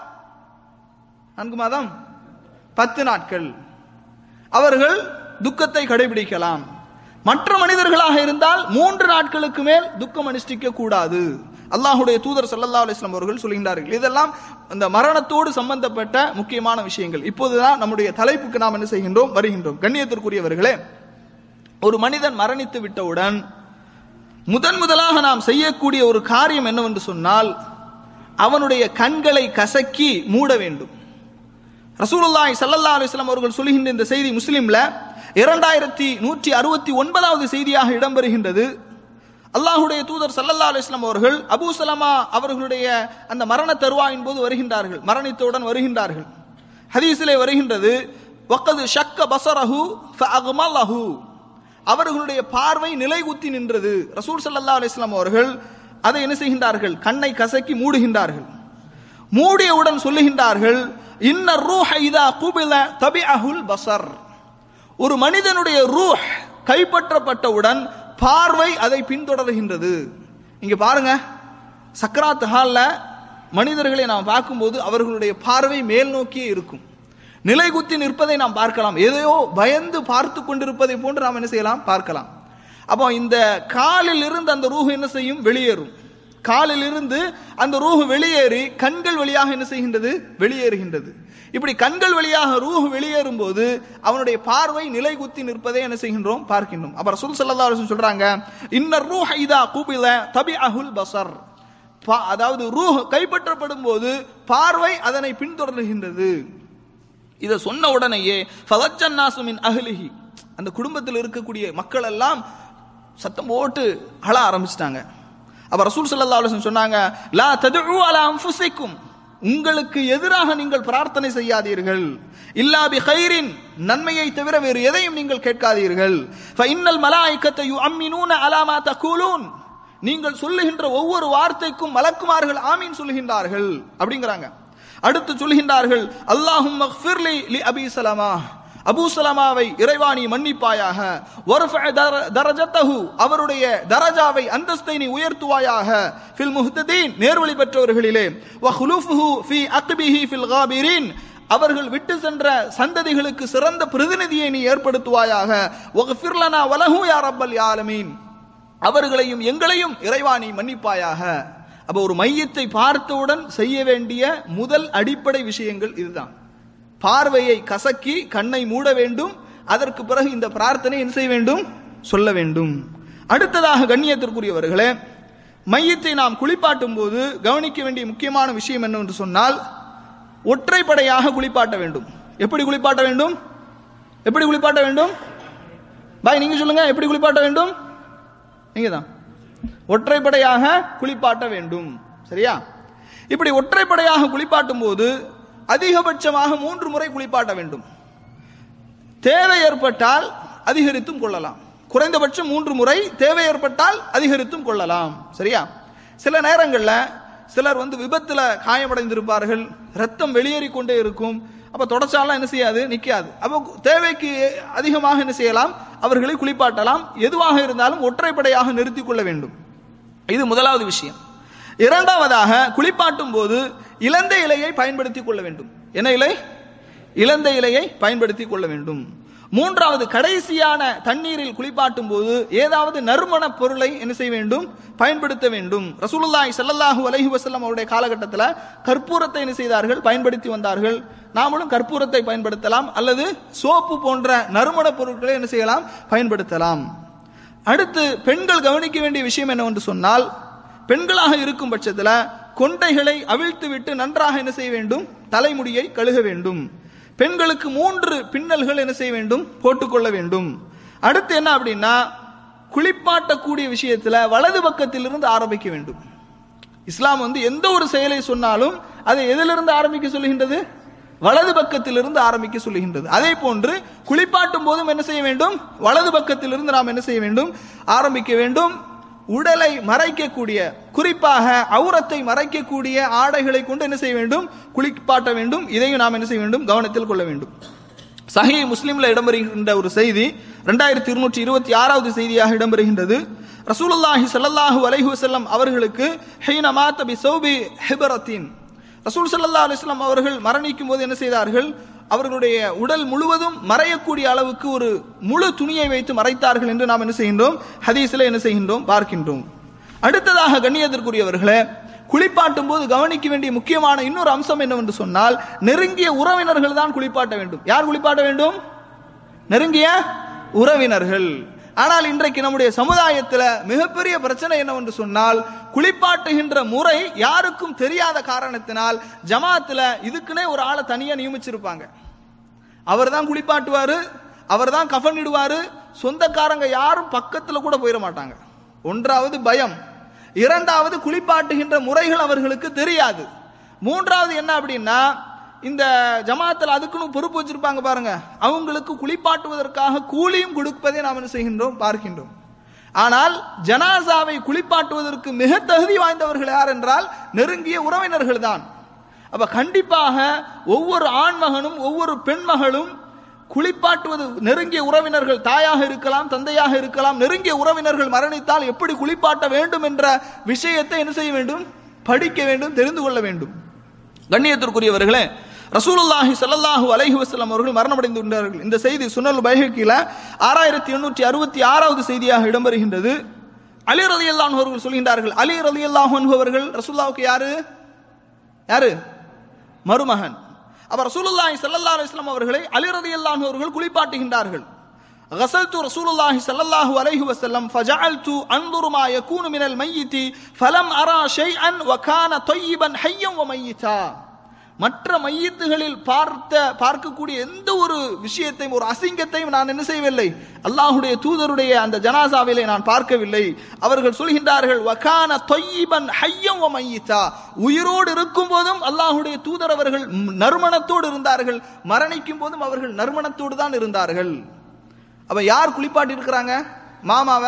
நான்கு மாதம் பத்து நாட்கள் அவர்கள் துக்கத்தை கடைபிடிக்கலாம் மற்ற மனிதர்களாக இருந்தால் மூன்று நாட்களுக்கு மேல் துக்கம் அனுஷ்டிக்க கூடாது அல்லாஹுடைய தூதர் ஸல்லல்லாஹு அலைஹி வஸல்லம் அவர்கள் சொல்கின்றார்கள் இதெல்லாம் இந்த மரணத்தோடு சம்பந்தப்பட்ட முக்கியமான விஷயங்கள் இப்போதுதான் நம்முடைய தலைப்புக்கு நாம் என்ன செய்கின்றோம் வருகின்றோம் கண்ணியத்திற்குரியவர்களே ஒரு மனிதன் மரணித்து விட்டவுடன் முதன் முதலாக நாம் செய்யக்கூடிய ஒரு காரியம் என்னவென்று சொன்னால் அவனுடைய கண்களை கசக்கி மூட வேண்டும் ரசூலுல்லாஹி ஸல்லல்லாஹு அலைஹி வஸல்லம் அவர்கள் சொல்கின்ற இந்த செய்தி முஸ்லிம்ல இரண்டாயிரத்தி நூற்றி அறுபத்தி ஒன்பதாவது செய்தியாக இடம்பெறுகின்றது அல்லாஹுடைய தூதர் ஸல்லல்லாஹு அலைஹி வஸல்லம் அவர்கள் அபூ சலமா அவர்களுடைய அந்த மரண தருவாயின் போது வருகின்றார்கள் மரணித்தவுடன் வருகின்றார்கள் ஹதீஸிலே வருகின்றது வக்கது ஷக்க பசரஹு ஃபஅக்மலஹு அவர்களுடைய பார்வை நிலைகுத்தி நின்றது ரசூல் ஸல்லல்லாஹு அலைஹி வஸல்லம் அவர்கள் அதை என்ன செய்கின்றார்கள் கண்ணை கசக்கி மூடுகின்றார்கள் மூடியவுடன் சொல்லுகின்றார்கள் இன்ன ரூஹ இதா குபில தபிஅஹுல் பசர் ஒரு மனிதனுடைய ரூஹ் கைப்பற்றப்பட்டவுடன் பார்வை அதை பின்தொடர்கின்றது இங்க பாருங்க சக்கராத் ஹால்ல மனிதர்களை நாம் பார்க்கும்போது அவர்களுடைய பார்வை மேல் நோக்கியே இருக்கும் நிலைகுத்தி நிற்பதை நாம் பார்க்கலாம் எதையோ பயந்து பார்த்து கொண்டிருப்பதை போன்று நாம் என்ன செய்யலாம் பார்க்கலாம் அப்போ இந்த காலில் இருந்து அந்த ரூஹ் என்ன செய்யும் வெளியேறும் காலில் இருந்து அந்த ரூஹ் வெளியேறி கண்கள் வழியாக என்ன செய்கின்றது வெளியேறுகின்றது இப்படி கண்கள் வழியாக ரூஹ் வெளியேறும் போது அவனுடைய பார்வை நிலை குத்தி நிற்பதை என்ன செய்கின்றோம் பார்க்கின்றோம் அப்ப ரசூல் ஸல்லல்லாஹு அலைஹி வஸல்லம் சொல்றாங்க இன்னர் ரூஹ் இதா குபில தபிஅஹுல் பஸர் பா- அதாவது ரூஹ் கைப்பற்றப்படும் போது பார்வை அதனை பின்தொடர்கின்றது இதை சொன்ன உடனேயே ஃபலஜன்னாசு மின் அஹ்லிஹி அந்த குடும்பத்தில் இருக்கக்கூடிய மக்கள் எல்லாம் சத்தம் போட்டு அழ ஆரம்பிச்சிட்டாங்க அப்ப ரசூல் ஸல்லல்லாஹு அலைஹி வஸல்லம் சொன்னாங்க லா ததுஉ அலா அன்ஃபுசிக்கும் உங்களுக்கு எதிராக நீங்கள் பிரார்த்தனை செய்யாதீர்கள் இல்லா பி கைரின் நன்மையை தவிர வேறு எதையும் நீங்கள் கேட்காதீர்கள் ஃபஇன்னல் மலாயிக்கத்தை யுஅம்மினூன அலா மா தகூலூன் நீங்கள் சொல்லுகின்ற ஒவ்வொரு வார்த்தைக்கும் மலக்குமார்கள் ஆமீன் சொல்லுகின்றார்கள் அப்படிங்கிறாங்க அடுத்து சொல்கின்றார்கள் அல்லாஹும் மக்ஃபிர்லி லி அபி சலமா அபூ சலமாவை இறைவாணி மன்னிப்பாயாக வர்ஃப தர- தரஜத்தஹு அவருடைய தரஜாவை அந்தஸ்தை நீ உயர்த்துவாயாக ஃபில் முஹ்ததீன் நேர்வழி பெற்றவர்களிலே வ ஹுலுஃபுஹு ஃபி அக்பிஹி ஃபில் காபிரின் அவர்கள் விட்டு சென்ற சந்ததிகளுக்கு சிறந்த பிரதிநிதியை நீ ஏற்படுத்துவாயாக வக்ஃபிர் லனா வலஹு யா ரப்பல் ஆலமீன் அவர்களையும் எங்களையும் இறைவாணி மன்னிப்பாயாக அப்ப ஒரு மையத்தை பார்த்தவுடன் செய்ய வேண்டிய முதல் அடிப்படை விஷயங்கள் இதுதான் பார்வையை கசக்கி கண்ணை மூட வேண்டும் அதற்கு பிறகு இந்த பிரார்த்தனை என்ன செய்ய வேண்டும் சொல்ல வேண்டும் அடுத்ததாக கண்ணியத்திற்குரியவர்களே மையத்தை நாம் குளிப்பாட்டும் போது கவனிக்க வேண்டிய முக்கியமான விஷயம் என்னவென்று சொன்னால் ஒற்றைப்படையாக குளிப்பாட்ட வேண்டும் எப்படி குளிப்பாட்ட வேண்டும் எப்படி குளிப்பாட்ட வேண்டும் பாய் நீங்க சொல்லுங்க எப்படி குளிப்பாட்ட வேண்டும் நீங்க தான் ஒற்றைப்படையாக குளிப்பாட்ட வேண்டும் சரியா இப்படி ஒற்றைப்படையாக குளிப்பாட்டும் போது அதிகபட்சமாக மூன்று முறை குளிப்பாட்ட வேண்டும் தேவை ஏற்பட்டால் அதிகரித்தும் கொள்ளலாம் குறைந்தபட்சம் மூன்று முறை தேவை ஏற்பட்டால் அதிகரித்தும் கொள்ளலாம் சரியா சில நேரங்கள்ல சிலர் வந்து விபத்துல காயமடைந்திருப்பார்கள் ரத்தம் வெளியேறி கொண்டே இருக்கும் அப்ப தொடச்சாலாம் என்ன செய்யாது நிக்காது அப்போ தேவைக்கு அதிகமாக என்ன செய்யலாம் அவர்களை குளிப்பாட்டலாம் எதுவாக இருந்தாலும் ஒற்றைப்படையாக நிறுத்திக் கொள்ள வேண்டும் இது முதலாவது விஷயம் இரண்டாவதாக குளிப்பாட்டும் போது இலந்தை இலையை பயன்படுத்திக் கொள்ள வேண்டும் என்ன இலை இலந்தை இலையை பயன்படுத்திக் கொள்ள வேண்டும் மூன்றாவது கடைசியான தண்ணீரில் குளிப்பாட்டும் போது ஏதாவது நறுமண பொருளை என்ன செய்ய வேண்டும் பயன்படுத்த வேண்டும் ரசூலுல்லாஹி ஸல்லல்லாஹு அலைஹி வஸல்லம் அவருடைய காலகட்டத்தில் கற்பூரத்தை என்ன செய்தார்கள் பயன்படுத்தி வந்தார்கள் நாமளும் கற்பூரத்தை பயன்படுத்தலாம் அல்லது சோப்பு போன்ற நறுமண பொருட்களை என்ன செய்யலாம் பயன்படுத்தலாம் அடுத்து பெண்கள் கவனிக்க வேண்டிய விஷயம் என்னவென்று சொன்னால் பெண்களாக இருக்கும் பட்சத்தில் கொண்டைகளை அவிழ்த்து விட்டு நன்றாக என்ன செய்ய வேண்டும் தலைமுடியை கழுக வேண்டும் பெண்களுக்கு மூன்று பின்னல்கள் என்ன செய்ய வேண்டும் போட்டுக்கொள்ள வேண்டும் அடுத்து என்ன அப்படின்னா குளிப்பாட்டக்கூடிய விஷயத்துல வலது பக்கத்திலிருந்து ஆரம்பிக்க வேண்டும் இஸ்லாம் வந்து எந்த ஒரு செயலை சொன்னாலும் அதை எதிலிருந்து ஆரம்பிக்க சொல்லுகின்றது வலது பக்கத்திலிருந்து ஆரம்பிக்க சொல்லுகின்றது அதே போன்று குளிப்பாட்டும் போதும் என்ன செய்ய வேண்டும் வலது பக்கத்திலிருந்து நாம் என்ன செய்ய வேண்டும் ஆரம்பிக்க வேண்டும் உடலை மறைக்கக்கூடிய குறிப்பாக அவுரத்தை மறைக்கக்கூடிய ஆடைகளை கொண்டு என்ன செய்ய வேண்டும் குளிப்பாட்ட வேண்டும் இதையும் நாம் என்ன செய்ய வேண்டும் கவனத்தில் கொள்ள வேண்டும் சஹி முஸ்லிம்ல இடம்பெறுகின்ற ஒரு செய்தி ரெண்டாயிரத்தி இருநூற்றி இருபத்தி ஆறாவது செய்தியாக இடம்பெறுகின்றது ரசூலுல்லாஹி ஸல்லல்லாஹு அலைஹி வஸல்லம் அவர்களுக்கு ஹீன மாத்த பி சௌபி ஹிபரத்தின் ரசூல் ஸல்லல்லாஹு அலைஹி வஸல்லம் அவர்கள் மரணிக்கும் போது என்ன செய்தார்கள் அவர்களுடைய உடல் முழுவதும் மறையக்கூடிய அளவுக்கு ஒரு முழு துணியை வைத்து மறைத்தார்கள் என்று நாம் என்ன செய்கின்றோம் ஹதீஸில் என்ன செய்கின்றோம் பார்க்கின்றோம் அடுத்ததாக கண்ணியத்திற்குரியவர்களே குளிப்பாட்டும் போது கவனிக்க வேண்டிய முக்கியமான இன்னொரு அம்சம் என்னவென்று சொன்னால் நெருங்கிய உறவினர்கள் தான் குளிப்பாட்ட வேண்டும் யார் குளிப்பாட்ட வேண்டும் நெருங்கிய உறவினர்கள் ஆனால் இன்றைக்கு நம்முடைய சமுதாயத்தில் மிகப்பெரிய பிரச்சனை என்னவென்று சொன்னால் குளிப்பாட்டுகின்ற முறை யாருக்கும் தெரியாத காரணத்தினால் ஜமாத்துல இதுக்குன்னே ஒரு ஆளை தனியா நியமிச்சிருப்பாங்க அவர் தான் குளிப்பாட்டுவாரு அவர் தான் கஃன் இடுவாரு சொந்தக்காரங்க யாரும் பக்கத்துல கூட போயிட மாட்டாங்க ஒன்றாவது பயம் இரண்டாவது குளிப்பாட்டுகின்ற முறைகள் அவர்களுக்கு தெரியாது மூன்றாவது என்ன அப்படின்னா இந்த ஜமாத்தில் அதுக்குன்னு பொறுப்பு வச்சிருப்பாங்க பாருங்க அவங்களுக்கு குளிப்பாட்டுவதற்காக கூலியும் கொடுப்பதை நாம் என்ன செய்கின்றோம் பார்க்கின்றோம் ஆனால் ஜனாசாவை குளிப்பாட்டுவதற்கு மிக தகுதி வாய்ந்தவர்கள் யார் என்றால் நெருங்கிய உறவினர்கள் தான் அப்ப கண்டிப்பாக ஒவ்வொரு ஆண்மகனும் ஒவ்வொரு பெண்மகளும் குளிப்பாட்டுவது நெருங்கிய உறவினர்கள் தாயாக இருக்கலாம் தந்தையாக இருக்கலாம் நெருங்கிய உறவினர்கள் மரணித்தால் எப்படி குளிப்பாட்ட வேண்டும் என்ற விஷயத்தை என்ன செய்ய வேண்டும் படிக்க வேண்டும் தெரிந்து கொள்ள வேண்டும் கண்ணியத்திற்குரியவர்களே ரசூலுல்லாஹி ஸல்லல்லாஹு அலைஹி வஸல்லம் அவர்கள் மரணமடைந்து விட்டார்கள் இந்த செய்தி சுனல் பைஹக்கில ஆறாயிரத்தி எண்ணூற்றி அறுபத்தி ஆறாவது செய்தியாக இடம்பெறுகின்றது அலி ரலியல்லாஹு அவர்கள் சொல்கின்றார்கள் அலி ரலியல்லாஹு அன்ஹு அவர்கள் ரசூலுல்லாஹுக்கு யாரு யாரு மருமகன் அப்ப ரசூலுல்லாஹி ஸல்லல்லாஹு அலைஹி வஸல்லம் அவர்களை அலி ரலியல்லாஹு அவர்கள் குளிப்பாட்டுகின்றார்கள் غسلت رسول الله صلى الله عليه وسلم فجعلت انظر ما يكون من الميت فلم ارى شيئا وكان طيبا حيا وميتا மற்ற மையத்துகளில் பார்த்த பார்க்கக்கூடிய எந்த ஒரு விஷயத்தையும் ஒரு அசிங்கத்தையும் நான் என்ன செய்யவில்லை அல்லாஹுடைய தூதருடைய அந்த ஜனாசாவிலே நான் பார்க்கவில்லை அவர்கள் சொல்கின்றார்கள் வகான தொய்யிபன் ஹையம் மையித்தா உயிரோடு இருக்கும் போதும் அல்லாஹுடைய தூதர் அவர்கள் நறுமணத்தோடு இருந்தார்கள் மரணிக்கும் போதும் அவர்கள் நறுமணத்தோடு தான் இருந்தார்கள் அப்ப யார் குளிப்பாட்டி இருக்கிறாங்க மாமாவை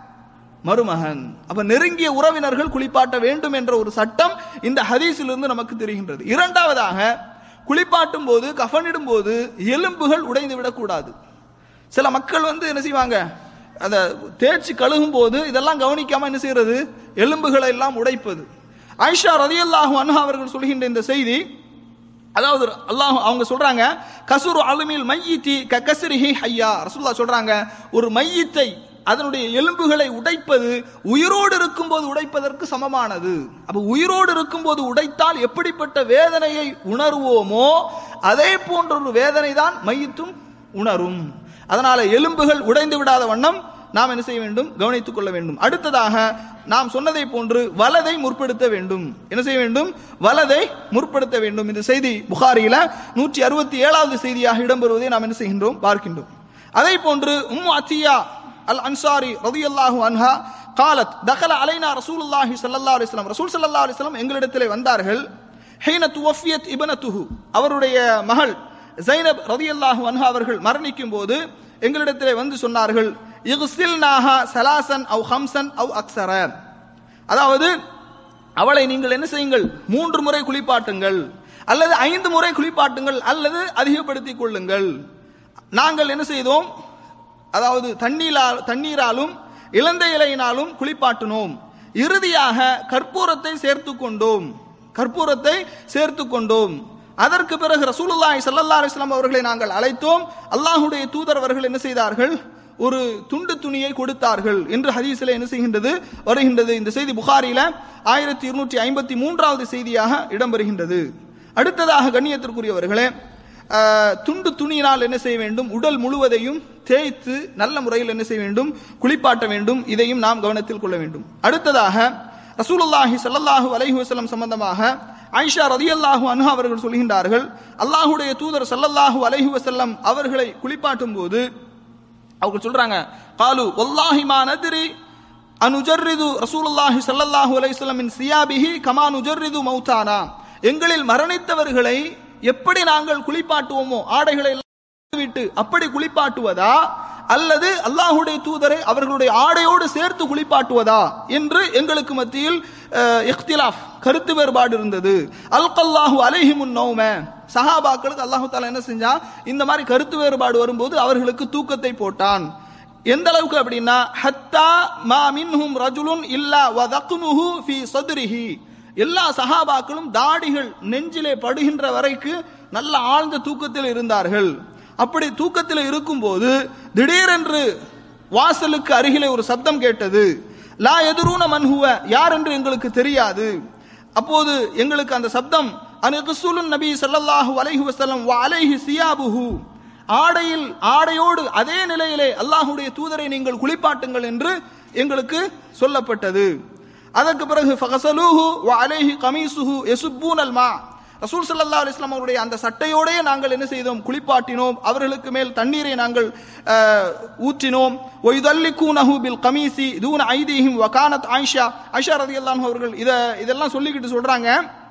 மருமகன் அப்ப நெருங்கிய உறவினர்கள் குளிப்பாட்ட வேண்டும் என்ற ஒரு சட்டம் இந்த ஹதீஸிலிருந்து நமக்கு தெரிகின்றது இரண்டாவதாக குளிப்பாட்டும் போது கஃனிடும் போது எலும்புகள் உடைந்து விடக்கூடாது சில மக்கள் வந்து என்ன செய்வாங்க அதை தேய்ச்சி கழுகும் போது இதெல்லாம் கவனிக்காம என்ன செய்யறது எலும்புகளை எல்லாம் உடைப்பது ஐஷா ரதியல்லாஹு அன்ஹா அவர்கள் சொல்கின்ற இந்த செய்தி அதாவது அல்லாஹ் அவங்க சொல்றாங்க கசுரு அலுமில் மையித்தி க கசிரிஹி ஹையா ரசூல்லா சொல்றாங்க ஒரு மையத்தை அதனுடைய எலும்புகளை உடைப்பது உயிரோடு இருக்கும்போது உடைப்பதற்கு சமமானது அப்ப உயிரோடு இருக்கும்போது உடைத்தால் எப்படிப்பட்ட வேதனையை உணர்வோமோ அதே போன்ற ஒரு வேதனை தான் மையத்தும் உணரும் அதனால எலும்புகள் உடைந்து விடாத வண்ணம் நாம் என்ன செய்ய வேண்டும் கவனித்துக் கொள்ள வேண்டும் அடுத்ததாக நாம் சொன்னதை போன்று வலதை முற்படுத்த வேண்டும் என்ன செய்ய வேண்டும் வலதை முற்படுத்த வேண்டும் இந்த செய்தி புகாரியில நூற்றி அறுபத்தி ஏழாவது செய்தியாக இடம்பெறுவதை நாம் என்ன செய்கின்றோம் பார்க்கின்றோம் அதே போன்று உம் அத்தியா அல் அன்சாரி ரதியல்லாஹு அன்ஹா காலத் தகல அலைனா ரசூலுல்லாஹி ஸல்லல்லாஹு அலைஹி வஸல்லம் ரசூல் ஸல்லல்லாஹு அலைஹி வஸல்லம் எங்களிடத்திலே வந்தார்கள் ஹீன துவஃபியத் இப்னத்துஹு அவருடைய மகள் ஜைனப் ரதியல்லாஹு அன்ஹா அவர்கள் மரணிக்கும் போது எங்களிடத்திலே வந்து சொன்னார்கள் இகுசில்நாஹா சலாசன் அவ் ஹம்சன் அவ் அக்ஸர அதாவது அவளை நீங்கள் என்ன செய்யுங்கள் மூன்று முறை குளிப்பாட்டுங்கள் அல்லது ஐந்து முறை குளிப்பாட்டுங்கள் அல்லது அதிகப்படுத்திக் கொள்ளுங்கள் நாங்கள் என்ன செய்தோம் அதாவது தண்ணீரால் தண்ணீராலும் இளந்த இலையினாலும் குளிப்பாட்டினோம் இறுதியாக கற்பூரத்தை சேர்த்து கொண்டோம் கற்பூரத்தை சேர்த்து கொண்டோம் அதற்கு பிறகு ரசூலுல்லாஹி ஸல்லல்லாஹு அலைஹி வஸல்லம் அவர்களை நாங்கள் அழைத்தோம் அல்லாஹ்வுடைய தூதர் அவர்கள் என்ன செய்தார்கள் ஒரு துண்டு துணியை கொடுத்தார்கள் என்று ஹதீஸில் என்ன செய்கின்றது வருகின்றது இந்த செய்தி புகாரில ஆயிரத்தி இருநூற்றி ஐம்பத்தி மூன்றாவது செய்தியாக இடம்பெறுகின்றது அடுத்ததாக கண்ணியத்திற்குரியவர்களே ஆஹ், துண்டு துணியினால் என்ன செய்ய வேண்டும் உடல் முழுவதையும் தேய்த்து நல்ல முறையில் என்ன செய்ய வேண்டும் குளிப்பாட்ட வேண்டும் இதையும் நாம் கவனத்தில் கொள்ள வேண்டும் அடுத்ததாக ரசூலுல்லாஹி ஸல்லல்லாஹு அலைஹி வஸல்லம் சம்பந்தமாக ஆயிஷா ரதியல்லாஹு அன்ஹா அவர்கள் சொல்கின்றார்கள் அல்லாஹ்வுடைய தூதர் ஸல்லல்லாஹு அலைஹி வஸல்லம் அவர்களை குளிப்பாட்டும் போது அவங்க சொல்றாங்க காலு வல்லாஹி மா நத்ரி அனுஜர்ரிது ரசூலுல்லாஹி ஸல்லல்லாஹு அலைஹி வஸல்லம் மின் சியாபிஹி கமா நுஜர்ரிது மௌதானா எங்களில் மரணித்தவர்களை எப்படி நாங்கள் குளிப்பாட்டுவோமோ ஆடைகளை எல்லாம் விட்டு அப்படி குளிப்பாட்டுவதா அல்லது அல்லாஹுடைய தூதரை அவர்களுடைய ஆடையோடு சேர்த்து குளிப்பாட்டுவதா என்று எங்களுக்கு மத்தியில் அஹ், இഖ்திலாஃப் கருத்து வேறுபாடு இருந்தது அல்கல்லாஹு அலைஹிமுன் நௌம சஹாபாக்களுக்கு அல்லாஹு தாலா என்ன செஞ்சா இந்த மாதிரி கருத்து வேறுபாடு வரும்போது அவர்களுக்கு தூக்கத்தை போட்டான் எந்த அளவுக்கு அப்படின்னா ஹத்தா மா மின்ஹும் ரஜுலுன் இல்லா வதக்னுஹு ஃபீ சதுரிஹி எல்லா சஹாபாக்களும் தாடிகள் நெஞ்சிலே படுகின்ற வரைக்கு நல்ல ஆழ்ந்த தூக்கத்தில் இருந்தார்கள் அப்படி தூக்கத்தில் இருக்கும்போது திடீரென்று வாசலுக்கு அருகிலே ஒரு சப்தம் கேட்டது லா எதிரூன மன்ஹுவ யார் என்று எங்களுக்கு தெரியாது அப்போது எங்களுக்கு அந்த சப்தம் அனுகுசுலுன் நபி ஸல்லல்லாஹு அலைஹி வஸல்லம் வ அலைஹி சியாபுஹு ஆடையில் ஆடையோடு அதே நிலையிலே அல்லாஹ்வுடைய தூதரை நீங்கள் குளிப்பாட்டுங்கள் என்று எங்களுக்கு சொல்லப்பட்டது அதற்கு பிறகு ஃபகசலூஹு வ அலைஹி கமீசுஹு யசுப்பூனல் மா ரசூல் ஸல்லல்லாஹு அலைஹி வஸல்லம் அவருடைய அந்த சட்டையோடே நாங்கள் என்ன செய்தோம் குளிப்பாட்டினோம் அவர்களுக்கு மேல் தண்ணீரை நாங்கள் அஹ், ஊற்றினோம் ஒய்தல்லிக்கூனஹு பில் கமீசி தூன ஐதீஹிம் வகானத் ஆயிஷா ஆயிஷா ரதியல்லாஹு அன்ஹா அவர்கள் இத இதெல்லாம் சொல்லிக்கிட்டு சொல்றாங்க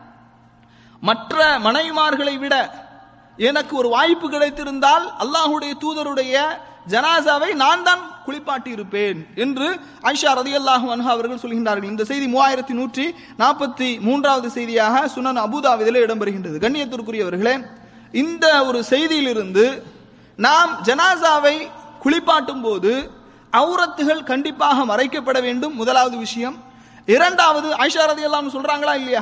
மற்ற மனைவிமார்களை விட எனக்கு ஒரு வாய்ப்பு கிடைத்திருந்தால் அல்லாஹுடைய தூதருடைய ஜனாசாவை நான் தான் குளிப்பாட்டி இருப்பேன் என்று ஆயிஷா ரதியல்லாஹு அன்ஹா அவர்கள் சொல்கின்றார்கள் இந்த செய்தி மூவாயிரத்தி நூற்றி நாற்பத்தி மூன்றாவது செய்தியாக சுனன் அபுதாபிதிலே இடம்பெறுகின்றது கண்ணியத்திற்குரியவர்களே இந்த ஒரு செய்தியிலிருந்து நாம் ஜனாசாவை குளிப்பாட்டும் போது அவுரத்துகள் கண்டிப்பாக மறைக்கப்பட வேண்டும் முதலாவது விஷயம் இரண்டாவது ஆயிஷா ரதியல்லாஹு சொல்றாங்களா இல்லையா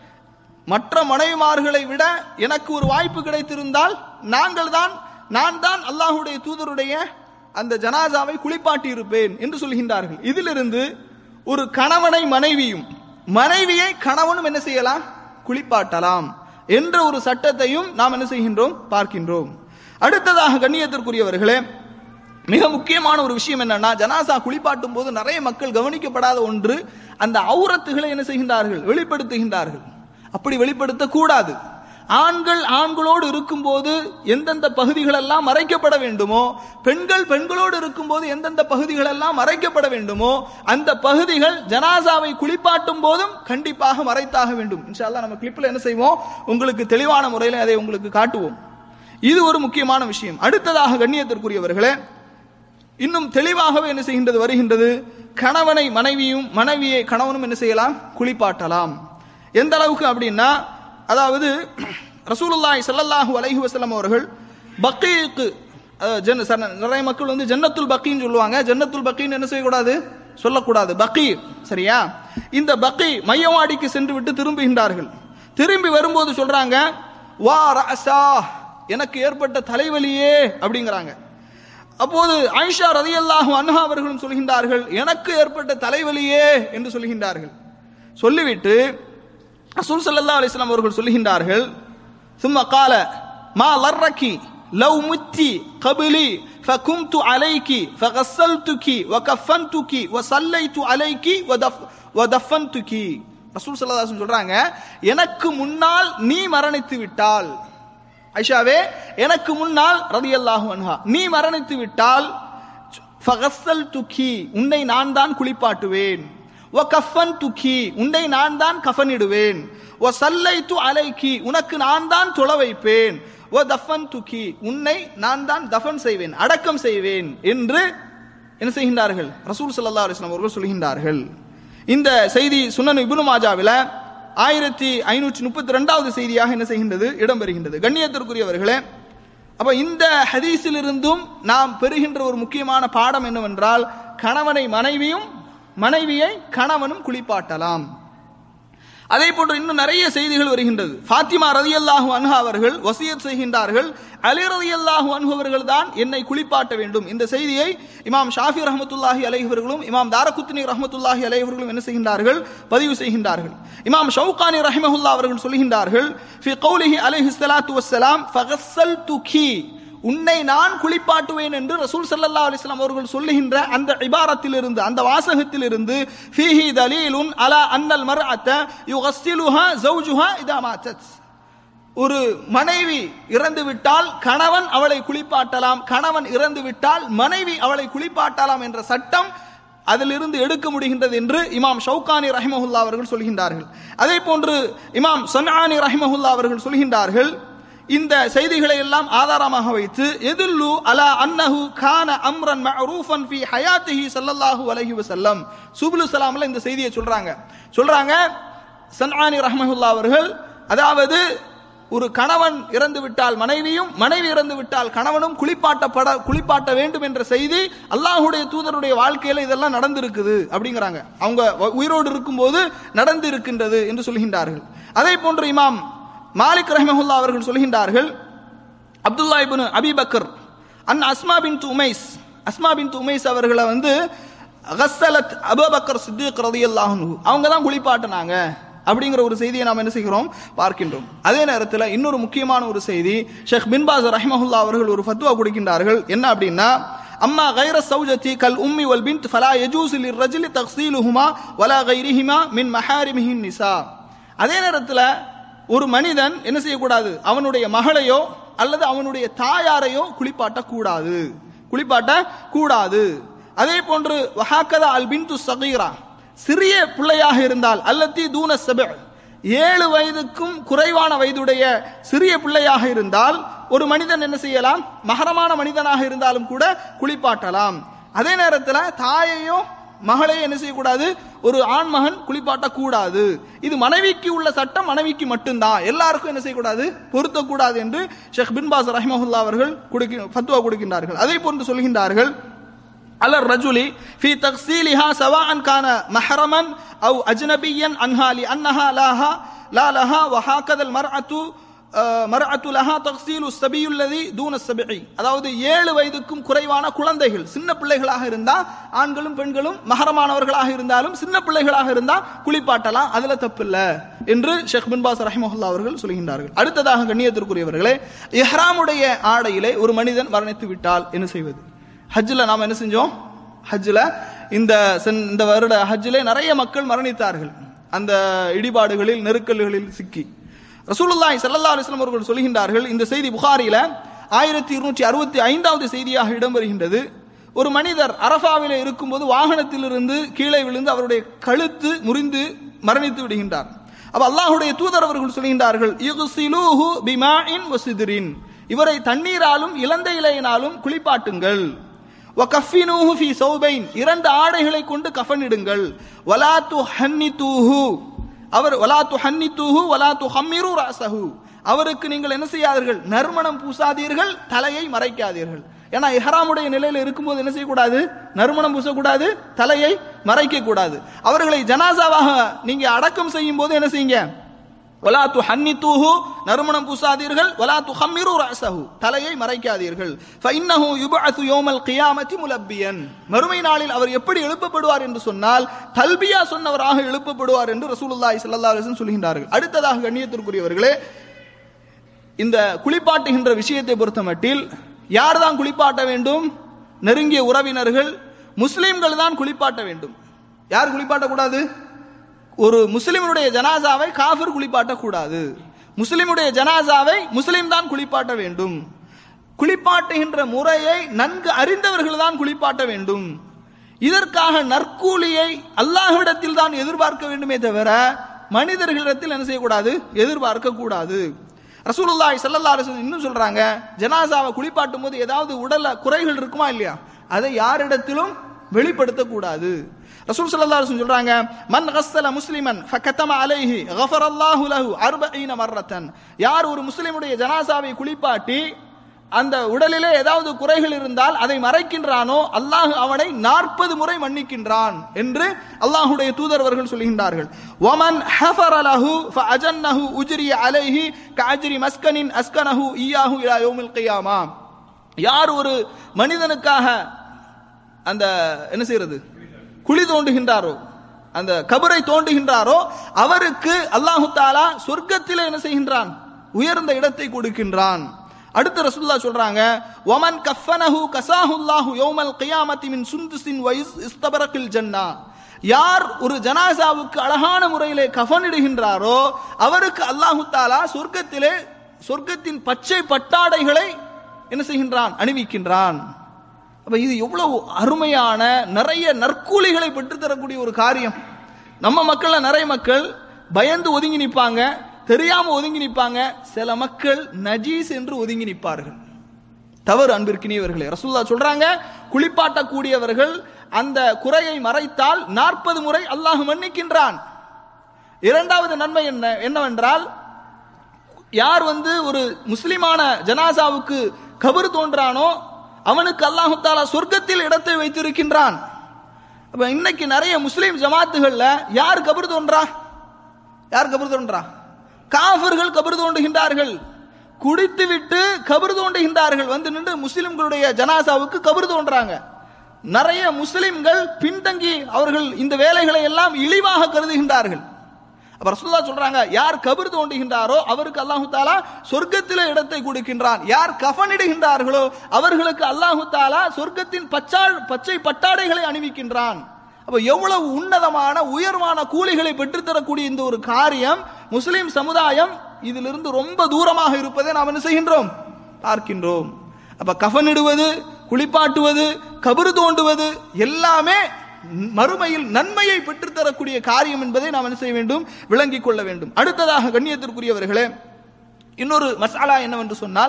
மற்ற மனைவிமார்களை விட எனக்கு ஒரு வாய்ப்பு கிடைத்திருந்தால் நாங்கள் தான் நான் தான் அல்லாஹுடைய தூதருடைய அந்த ஜனாசாவை குளிப்பாட்டி இருப்பேன் என்று சொல்கின்றார்கள் இதிலிருந்து ஒரு கணவனை மனைவியும் மனைவியை கணவனும் என்ன செய்யலாம் குளிப்பாட்டலாம் என்ற ஒரு சட்டத்தையும் நாம் என்ன செய்கின்றோம் பார்க்கின்றோம் அடுத்ததாக கண்ணியத்திற்குரியவர்களே மிக முக்கியமான ஒரு விஷயம் என்னன்னா ஜனாசா குளிப்பாட்டும் போது நிறைய மக்கள் கவனிக்கப்படாத ஒன்று அந்த அவுரத்துகளை என்ன செய்கின்றார்கள் வெளிப்படுத்துகின்றார்கள் அப்படி வெளிப்படுத்த கூடாது ஆண்கள் ஆண்களோடு இருக்கும்போது எந்தெந்த பகுதிகள் எல்லாம் மறைக்கப்பட வேண்டுமோ பெண்கள் பெண்களோடு இருக்கும்போது எந்தெந்த பகுதிகள் எல்லாம் மறைக்கப்பட வேண்டுமோ அந்த பகுதிகள் ஜனாசாவை குளிப்பாட்டும் போதும் கண்டிப்பாக மறைத்தாக வேண்டும் இன்ஷா அல்லாஹ் நம்ம கிளிப்ல என்ன செய்வோம் உங்களுக்கு தெளிவான முறையில் அதை உங்களுக்கு காட்டுவோம் இது ஒரு முக்கியமான விஷயம் அடுத்ததாக கண்ணியத்திற்குரியவர்களே இன்னும் தெளிவாகவே என்ன செய்கின்றது வருகின்றது கணவனை மனைவியும் மனைவியை கணவனும் என்ன செய்யலாம் குளிப்பாட்டலாம் எந்த அளவுக்கு அப்படின்னா அதாவது ரசூலுல்லாஹி ஸல்லல்லாஹு அலைஹி வஸல்லம் அவர்கள் பக்கீக்கு அஹ், ஜன்ன- சர- நிறைய மக்கள் வந்து ஜன்னத்துல் பக்கின்னு சொல்லுவாங்க ஜன்னத்துல் பக்கின்னு என்ன செய்யக்கூடாது சொல்லக்கூடாது பக்கி சரியா இந்த பக்கி மையவாடிக்கு சென்று விட்டு திரும்புகின்றார்கள் திரும்பி வரும்போது சொல்றாங்க வா ரஅசா எனக்கு ஏற்பட்ட தலைவலியே அப்படிங்கிறாங்க அப்போது ஆயிஷா ரதியல்லாஹு அன்ஹா அவர்களும் சொல்கின்றார்கள் எனக்கு ஏற்பட்ட தலைவலியே என்று சொல்கின்றார்கள் சொல்லிவிட்டு ரசூல் ஸல்லல்லாஹு அலைஹி வஸல்லம் அவர்கள் சொல்கின்றார்கள் ثم قال ما لرك لو مت قبلي فكنت عليك فغسلتك وكفنتك وصليت عليك ودف ودفنتك ரசூல் ஸல்லல்லாஹு அலைஹி வஸல்லம் சொல்றாங்க எனக்கு முன்னால் நீ மரணித்து விட்டால் ஐஷாவே எனக்கு முன்னால் ரதியல்லாஹு அன்ஹா நீ மரணித்து விட்டால் ஃபகஸ்ஸல் துக்கி உன்னை நான் தான் குளிப்பாட்டுவேன் ஒ கஃபன் துக்கி உன்னை நான் தான் கஃனிடுவேன் ஒ சல்லை து அலைக்கி உனக்கு நான் தான் தொழ வைப்பேன் ஒ தஃபன் துக்கி உன்னை நான் தான் தஃபன் செய்வேன் அடக்கம் செய்வேன் என்று என்ன செய்கின்றார்கள் ரசூல் ஸல்லல்லாஹு அலைஹி வஸல்லம் அவர்கள் சொல்கின்றார்கள் இந்த செய்தி சுனன் இப்னு மாஜாவில ஆயிரத்தி ஐநூற்றி முப்பத்தி ரெண்டாவது செய்தியாக என்ன செய்கின்றது இடம்பெறுகின்றது கண்ணியத்திற்குரியவர்களே அப்ப இந்த ஹதீஸிலிருந்தும் நாம் பெறுகின்ற ஒரு முக்கியமான பாடம் என்னவென்றால் கணவனை மனைவியும் மனைவியை கணவனும் குளிப்பாட்டலாம் அதே போன்று இன்னும் நிறைய செய்திகள் வருகின்றது ஃபாத்திமா ரதியல்லாஹு அன்ஹா அவர்கள் வசியத் செய்கின்றார்கள் அலி ரதியல்லாஹு அன்ஹு அவர்கள் தான் என்னை குளிப்பாட்ட வேண்டும் இந்த செய்தியை இமாம் ஷாஃபி ரஹமத்துல்லாஹி அலைஹவர்களும் இமாம் தாரகுத்னி ரஹமத்துல்லாஹி அலைஹவர்களும் என்ன செய்கின்றார்கள் பதிவு செய்கின்றார்கள் இமாம் ஷவுகானி ரஹிமஹுல்லா அவர்கள் சொல்கின்றார்கள் ஃபி கௌலிஹி அலைஹி ஸலாத்து வஸ்ஸலாம் ஃபகஸ்ஸல்துகி உன்னை நான் குளிப்பாட்டுவேன் என்று ரசூல் ஸல்லல்லாஹு அலைஹி வஸல்லம் அவர்கள் சொல்லுகின்ற அந்த இபாரத்திலிருந்து அந்த வாசகத்திலிருந்து ஃபீஹி தலீலுன் அலா அன்னல் மர்அத்த யுகஸ்ஸிலுஹா ஜௌஜுஹா இதா மாத்தத் ஒரு மனைவி இறந்து விட்டால் கணவன் அவளை குளிப்பாட்டலாம் கணவன் இறந்து விட்டால் மனைவி அவளை குளிப்பாட்டலாம் என்ற சட்டம் அதிலிருந்து எடுக்க முடிகின்றது என்று இமாம் ஷவுகானி ரஹிமஹுல்லா அவர்கள் சொல்கின்றார்கள் அதே போன்று இமாம் சொன்னானி ரஹிமஹுல்லா அவர்கள் சொல்கின்றார்கள் இந்த செய்திகளை எல்லாம் ஆதாரமாக வைத்து எதுல்லு அலா அன்னஹு கான அம்ரன் மஅரூஃபன் ஃபி ஹயாத்திஹி ஸல்லல்லாஹு அலைஹி வஸல்லம் சுபுலு சலாம்ல இந்த செய்தியை சொல்றாங்க சொல்றாங்க சன்ஆனி ரஹ்மஹுல்லா அவர்கள் அதாவது ஒரு கணவன் இறந்து விட்டால் மனைவியும் மனைவி இறந்து விட்டால் கணவனும் குளிப்பாட்டப்பட குளிப்பாட்ட வேண்டும் என்ற செய்தி அல்லாஹுடைய தூதருடைய வாழ்க்கையில இதெல்லாம் நடந்திருக்குது அப்படிங்கிறாங்க அவங்க உயிரோடு இருக்கும்போது நடந்து இருக்கின்றது என்று சொல்கின்றார்கள் அதே போன்று இமாம் மாலிக் ரஹ்மஹுல்லா அவர்கள் சொல்கின்றார்கள் அப்துல்லா இப்னு அபிபக்கர் அன் Asma bin Umais Asma bin Umais அவர்களை வந்து கஸ்ஸலத் அபுபக்கர் சித்திக் ரலியல்லாஹு அன்ஹு அவங்க தான் குளிப்பாட்டினாங்க அப்படிங்கிற ஒரு செய்தியை நாம் என்ன செய்கிறோம் பார்க்கின்றோம் அதே நேரத்தில் இன்னொரு முக்கியமான ஒரு செய்தி ஷேக் பின்பாஸ் ரஹ்மஹுல்லா அவர்கள் ஒரு ஃபத்வா கொடுக்கின்றார்கள் என்ன அப்படின்னா அம்மா கைர சௌஜத்தி கல் உம்மி வல் பின்த் ஃபலா யஜூஸ் லிர் ரஜிலி தக்ஸீலுஹுமா வலா கைரிஹிமா மின் மஹாரிமிஹின் நிசா அதே நேரத்தில் ஒரு மனிதன் என்ன செய்யக்கூடாது அவனுடைய மகளையோ அல்லது அவனுடைய தாயாரையோ குளிப்பாட்ட கூடாது குளிப்பாட்ட கூடாது அதே போன்று வஹாக்கதா அல் பின்து சகீரா சிறிய பிள்ளையாக இருந்தால் அல்லத்தி தூன சப ஏழு வயதுக்கும் குறைவான வயதுடைய சிறிய பிள்ளையாக இருந்தால் ஒரு மனிதன் என்ன செய்யலாம் மகரமான மனிதனாக இருந்தாலும் கூட குளிப்பாட்டலாம் அதே நேரத்தில் தாயையும் மகளை என்ன செய்யக்கூடாது ஒரு ஆண் மகன் குளிப்பாட்ட கூடாது இது மனைவிக்கு உள்ள சட்டம் மனைவிக்கு மட்டும்தான் எல்லாருக்கும் என்ன செய்யக்கூடாது பொருத்தக்கூடாது என்று ஷேக் பின்பாஸ் ரஹ்மஹுல்லா அவர்கள் கொடுக்க ஃபத்வா கொடுக்கின்றார்கள் அதே போன்று சொல்கின்றார்கள் على الرجل في تغسيلها سواء كان محرما او اجنبيا عنها لانها لها لا لها وهكذا المراه மரஅத்து லஹா தக்சீலு சபியுல்லதி தூன சபிஇ அதாவது ஏழு வயதுக்கும் குறைவான குழந்தைகள் சின்ன பிள்ளைகளாக இருந்தா ஆண்களும் பெண்களும் மகரமானவர்களாக இருந்தாலும் சின்ன பிள்ளைகளாக இருந்தா குளிப்பாட்டலாம் அதுல தப்பில்ல என்று ஷேக் பின்பாஸ் ரஹிமஹுல்லா அவர்கள் சொல்கின்றார்கள் அடுத்ததாக கண்ணியத்திற்குரியவர்களே இஹ்ராமுடைய ஆடையிலே ஒரு மனிதன் மரணித்து விட்டால் என்ன செய்வது ஹஜ்ஜில் நாம் என்ன செஞ்சோம் ஹஜ்ஜில் இந்த இந்த வருட ஹஜ்ஜிலே நிறைய மக்கள் மரணித்தார்கள் அந்த இடிபாடுகளில் நெருக்கல்களில் சிக்கி ரசூலுல்லாஹி ஸல்லல்லாஹு அலைஹி வஸல்லம் அவர்கள் சொல்கின்றார்கள் இந்த செய்தி புகாரில ஆயிரத்தி இருநூற்றி அறுபத்தி ஐந்தாவது செய்தியாக இடம்பெறுகின்றது ஒரு மனிதர் அரஃபாவிலே இருக்கும்போது வாகனத்திலிருந்து கீழே விழுந்து அவருடைய கழுத்து முறிந்து மரணித்து விடுகின்றார் அப்ப அல்லாஹுடைய தூதர் அவர்கள் சொல்கின்றார்கள் யுக்ஸிலூஹு பிமாஇன் வசிதிரின் இவரை தண்ணீராலும் இலந்தை இலையினாலும் குளிப்பாட்டுங்கள் வகஃபினூஹு ஃபி சௌபைன் இரண்டு ஆடைகளை கொண்டு கஃனிடுங்கள் வலா துஹன்னிதூஹு அவர் வலா துஹன்னிதூஹு வலா துஹம்மிரு ரஸஹு அவருக்கு நீங்கள் என்ன செய்யாதீர்கள் நறுமணம் பூசாதீர்கள் தலையை மறைக்காதீர்கள் ஏன்னா இஹராமுடைய நிலையில் இருக்கும்போது என்ன செய்யக்கூடாது நறுமணம் பூசக்கூடாது தலையை மறைக்க கூடாது அவர்களை ஜனாசாவாக நீங்க அடக்கம் செய்யும் போது என்ன செய்யுங்க வலா து ஹன்னித்தூஹு நறுமணம் பூசாதீர்கள் வலா து ஹம்மிரு ரஸஹு தலையை மறைக்காதீர்கள் ஃபஇன்னஹு யுபஅது யௌமல் கியாமத்தி முலப்பியன் மறுமை நாளில் அவர் எப்படி எழுப்பப்படுவார் என்று சொன்னால் தல்பியா சொன்னவராக எழுப்பப்படுவார் என்று ரசூலுல்லாஹி ஸல்லல்லாஹு அலைஹி வஸல்லம் சொல்கின்றார்கள் அடுத்ததாக கண்ணியத்திற்குரியவர்களே இந்த குளிப்பாட்டுகின்ற விஷயத்தை பொறுத்த மட்டில் யார் தான் குளிப்பாட்ட வேண்டும் நெருங்கிய உறவினர்கள் முஸ்லிம்கள் தான் குளிப்பாட்ட வேண்டும் யார் குளிப்பாட்டக்கூடாது ஒரு முஸ்லிமுடைய ஜனாசாவை காஃபிர் குளிப்பாட்டக்கூடாது முஸ்லிமுடைய ஜனாசாவை முஸ்லிம் தான் குளிப்பாட்ட வேண்டும் குளிப்பாட்டுகின்ற முறையை நன்கு அறிந்தவர்கள் தான் குளிப்பாட்ட வேண்டும் இதற்காக நற்கூலியை அல்லாஹ்விடத்தில் தான் எதிர்பார்க்க வேண்டுமே தவிர மனிதர்களிடத்தில் என்ன செய்யக்கூடாது எதிர்பார்க்க கூடாது ரசூலுல்லாஹி ஸல்லல்லாஹு அலைஹி வஸல்லம் இன்னும் சொல்றாங்க ஜனாசாவை குளிப்பாட்டும் போது ஏதாவது உடல்ல குறைகள் இருக்குமா இல்லையா அதை யாரிடத்திலும் வெளிப்படுத்தக்கூடாது ரசூல் ஸல்லல்லாஹு அலைஹி வஸல்லம் சொல்றாங்க மன் கஸ்ஸல முஸ்லிமன் ஃபகதம அலைஹி கஃபரல்லாஹு லஹு 40 மர்ரத்தன் யார் ஒரு முஸ்லிமுடைய ஜனாசாவை குளிப்பாட்டி அந்த உடலிலே ஏதாவது குறைகள் இருந்தால் அதை மறைக்கின்றானோ அல்லாஹ் அவனை நாற்பது முறை மன்னிக்கின்றான் என்று அல்லாஹுடைய தூதர் அவர்கள் சொல்கின்றார்கள் ஒமன் ஹஃபர லஹு ஃபஅஜன்னஹு உஜ்ரி அலைஹி கஅஜ்ரி மஸ்கனின் அஸ்கனஹு ஈயாஹு இலா யௌமில் கியாமா யார் ஒரு மனிதனுக்காக அந்த என்ன செய்யறது குழி தோண்டுகின்றாரோ அந்த கபரை தோண்டுகின்றாரோ அவருக்கு அல்லாஹு தாலா சொர்க்கத்திலே என்ன செய்கின்றான் உயர்ந்த இடத்தை கொடுக்கின்றான் அடுத்து ரசூலுல்லாஹ் சொல்றாங்க ஒமன் கஃபனஹு கசாஹுல்லாஹு யௌமல் கியாமத்தி மின் சுந்துசின் வைஸ் இஸ்தபரக்கில் ஜன்னா யார் ஒரு ஜனாசாவுக்கு அழகான முறையிலே கஃனிடுகின்றாரோ அவருக்கு அல்லாஹு தாலா சொர்க்கத்திலே சொர்க்கத்தின் பச்சை பட்டாடைகளை என்ன செய்கின்றான் அணிவிக்கின்றான் அப்ப இது எவ்வளவு அருமையான நிறைய நற்கூலிகளை பெற்று தரக்கூடிய ஒரு காரியம் நம்ம மக்கள்ல நிறைய மக்கள் பயந்து ஒதுங்கி நிற்பாங்க தெரியாம ஒதுங்கி நிற்பாங்க சில மக்கள் நஜீஸ் என்று ஒதுங்கி நிற்பார்கள் தவறு அன்பிற்கினியவர்களே ரசூல்லா சொல்றாங்க குளிப்பாட்டக்கூடியவர்கள் அந்த குறையை மறைத்தால் நாற்பது முறை அல்லாஹ் மன்னிக்கின்றான் இரண்டாவது நன்மை என்ன என்னவென்றால் யார் வந்து ஒரு முஸ்லிமான ஜனாசாவுக்கு கபர் தோன்றானோ அவனுக்கு அல்லாஹு தாலா சொர்க்கத்தில் இடத்தை வைத்திருக்கின்றான் அப்ப இன்னைக்கு நிறைய முஸ்லீம் ஜமாத்துகள்ல யார் கபர் தோன்றா யார் கபர் தோன்றா காஃபர்கள் கபர் தோண்டுகின்றார்கள் குடித்து விட்டு கபர் தோண்டுகின்றார்கள் வந்து நின்று முஸ்லிம்களுடைய ஜனாசாவுக்கு கபர் தோன்றாங்க நிறைய முஸ்லிம்கள் பின்தங்கி அவர்கள் இந்த வேலைகளை எல்லாம் இழிவாக கருதுகின்றார்கள் அப்ப ரசூல்லா சொல்றாங்க யார் கபர் தோண்டுகின்றாரோ அவருக்கு அல்லாஹு தாலா சொர்க்கத்திலே இடத்தை கொடுக்கின்றான் யார் கஃனிடுகின்றார்களோ அவர்களுக்கு அல்லாஹு தாலா சொர்க்கத்தின் பச்சாள் பச்சை பட்டாடைகளை அணிவிக்கின்றான் அப்ப எவ்வளவு உன்னதமான உயர்வான கூலிகளை பெற்றுத்தரக்கூடிய இந்த ஒரு காரியம் முஸ்லிம் சமுதாயம் இதிலிருந்து ரொம்ப தூரமாக இருப்பதை நாம் என்ன செய்கின்றோம் பார்க்கின்றோம் அப்ப கஃனிடுவது குளிப்பாட்டுவது கபரு தோண்டுவது எல்லாமே மறுமையில் நன்மையை பெற்றுத்தரக்கூடிய காரியம் என்பதை நாம் என்ன செய்ய வேண்டும் விளங்கிக் கொள்ள வேண்டும் அடுத்ததாக கண்ணியத்திற்குரியவர்களே இன்னொரு மசாலா என்னவென்று சொன்னால்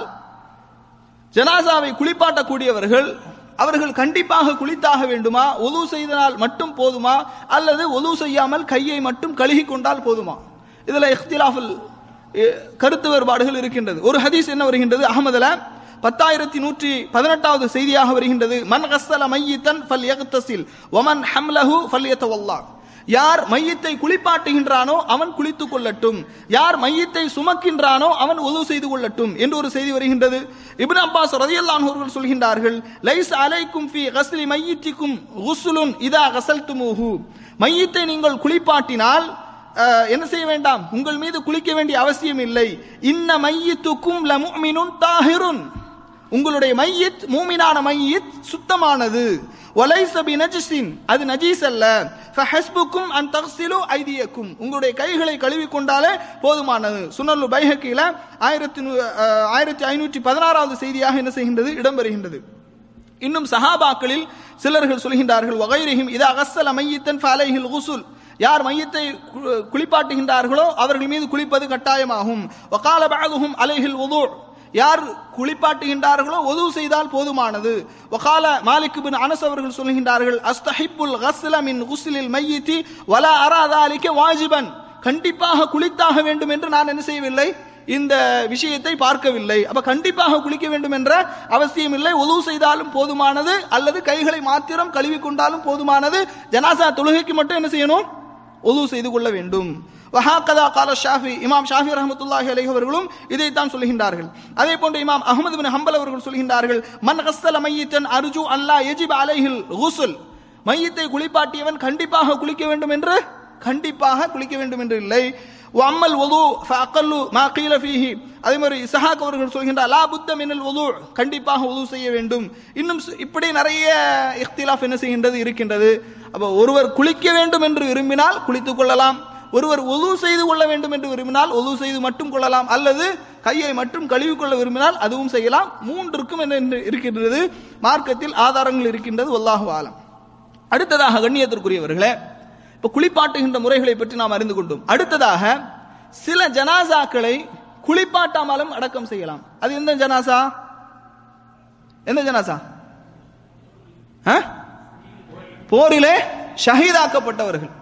ஜனாசாவை குளிப்பாட்டக்கூடியவர்கள் அவர்கள் கண்டிப்பாக குளித்தாக வேண்டுமா ஒலு செய்தனால் மட்டும் போதுமா அல்லது ஒலு செய்யாமல் கையை மட்டும் கழுகி கொண்டால் போதுமா இதுல இஃப்திலாஃபில் கருத்து வேறுபாடுகள் இருக்கின்றது ஒரு ஹதீஸ் என்ன வருகின்றது அகமதுல பத்தாயிரத்தி நூற்றி பதினெட்டாவது செய்தியாக வருகின்றது மன் கஸ்ஸல மையித்தன் ஃபல் யக்தசில் ஒமன் ஹம்லஹு ஃபல் யத்தவல்லா யார் மையத்தை குளிப்பாட்டுகின்றானோ அவன் குளித்துக் கொள்ளட்டும் யார் மையத்தை சுமக்கின்றானோ அவன் உதவு செய்து கொள்ளட்டும் என்று ஒரு செய்தி வருகின்றது இப்னு அப்பாஸ் ரதியல்லான் அவர்கள் சொல்கின்றார்கள் லைஸ் அலைக்கும் ஃபி கஸ்லி மையித்திக்கும் குஸ்லுன் இதா கசல்துமுஹு மையத்தை நீங்கள் குளிப்பாட்டினால் என்ன செய்ய வேண்டாம் உங்கள் மீது குளிக்க வேண்டிய அவசியம் இல்லை இன்ன மையத்துக்கும் லமுமினுன் தாஹிருன் உங்களுடைய மையத் மூமினான மையத் சுத்தமானது ஒலைச பி நஜிஸின் அது நஜீஸ் அல்ல ஃபஹஸ்புக்கும் அன் தக்ஸிலு ஐதியக்கும் உங்களுடைய கைகளை கழுவி கொண்டாலே போதுமானது சுனல்லு பைஹக்கில ஆயிரத்தி ஆயிரத்தி ஐநூற்றி பதினாறாவது செய்தியாக என்ன செய்கின்றது இடம்பெறுகின்றது இன்னும் சஹாபாக்களில் சிலர்கள் சொல்கின்றார்கள் வகைரிஹிம் இது அகசல் மையத்தன் ஃபலைஹில் குசுல் யார் மையத்தை குளிப்பாட்டுகின்றார்களோ அவர்கள் மீது குளிப்பது கட்டாயமாகும் வகால பாகுஹும் அலைஹில் உது யார் குளிப்பாட்டுகின்றார்களோ உதவு செய்தால் போதுமானது வகால மாலிக் பின் அனஸ் அவர்கள் சொல்கின்றார்கள் அஸ்தஹிப்புல் கஸ்ல மின் குஸ்லில் மையித்தி வலா அராதாலிக்க வாஜிபன் கண்டிப்பாக குளித்தாக வேண்டும் என்று நான் என்ன செய்யவில்லை இந்த விஷயத்தை பார்க்கவில்லை அப்ப கண்டிப்பாக குளிக்க வேண்டும் என்ற அவசியம் இல்லை உதவு செய்தாலும் போதுமானது அல்லது கைகளை மாத்திரம் கழுவி கொண்டாலும் போதுமானது ஜனாசா தொழுகைக்கு மட்டும் என்ன செய்யணும் உதவு செய்து கொள்ள வேண்டும் வஹாக்கதா கால ஷாஃபி இமாம் ஷாஃபி ரஹமத்துல்லாஹி அலைஹி அவர்களும் இதைத்தான் சொல்கின்றார்கள் அதே போன்று இமாம் அகமது பின் ஹம்பல் அவர்கள் சொல்கின்றார்கள் மன் கஸ்ஸல மையித்தன் அர்ஜு அல்லா எஜிப் அலைஹில் குசுல் மையத்தை குளிப்பாட்டியவன் கண்டிப்பாக குளிக்க வேண்டும் என்று கண்டிப்பாக குளிக்க வேண்டும் என்று இல்லை அம்மல் ஒது அக்கல்லு மா கீல ஃபீஹி அதே மாதிரி இசஹாக் அவர்கள் சொல்கின்றார் லா புத்த மின்னல் ஒது கண்டிப்பாக உது செய்ய வேண்டும் இன்னும் இப்படி நிறைய இஃப்திலாஃப் என்ன செய்கின்றது இருக்கின்றது அப்போ ஒருவர் குளிக்க வேண்டும் என்று விரும்பினால் குளித்துக் கொள்ளலாம் ஒருவர் ஒது செய்து கொள்ள வேண்டும் என்று விரும்பினால் ஒது செய்து மட்டும் கொள்ளலாம் அல்லது கையை மட்டும் கழுவிக்கொள்ள விரும்பினால் அதுவும் செய்யலாம் மூன்றுக்கும் என்ன இருக்கின்றது மார்க்கத்தில் ஆதாரங்கள் இருக்கின்றது வல்லாஹு ஆலம் அடுத்ததாக கண்ணியத்திற்குரியவர்களே இப்ப குளிப்பாட்டுகின்ற முறைகளை பற்றி நாம் அறிந்து கொண்டோம் அடுத்ததாக சில ஜனாசாக்களை குளிப்பாட்டாமலும் அடக்கம் செய்யலாம் அது எந்த ஜனாசா எந்த ஜனாசா போரிலே ஷஹீதாக்கப்பட்டவர்கள்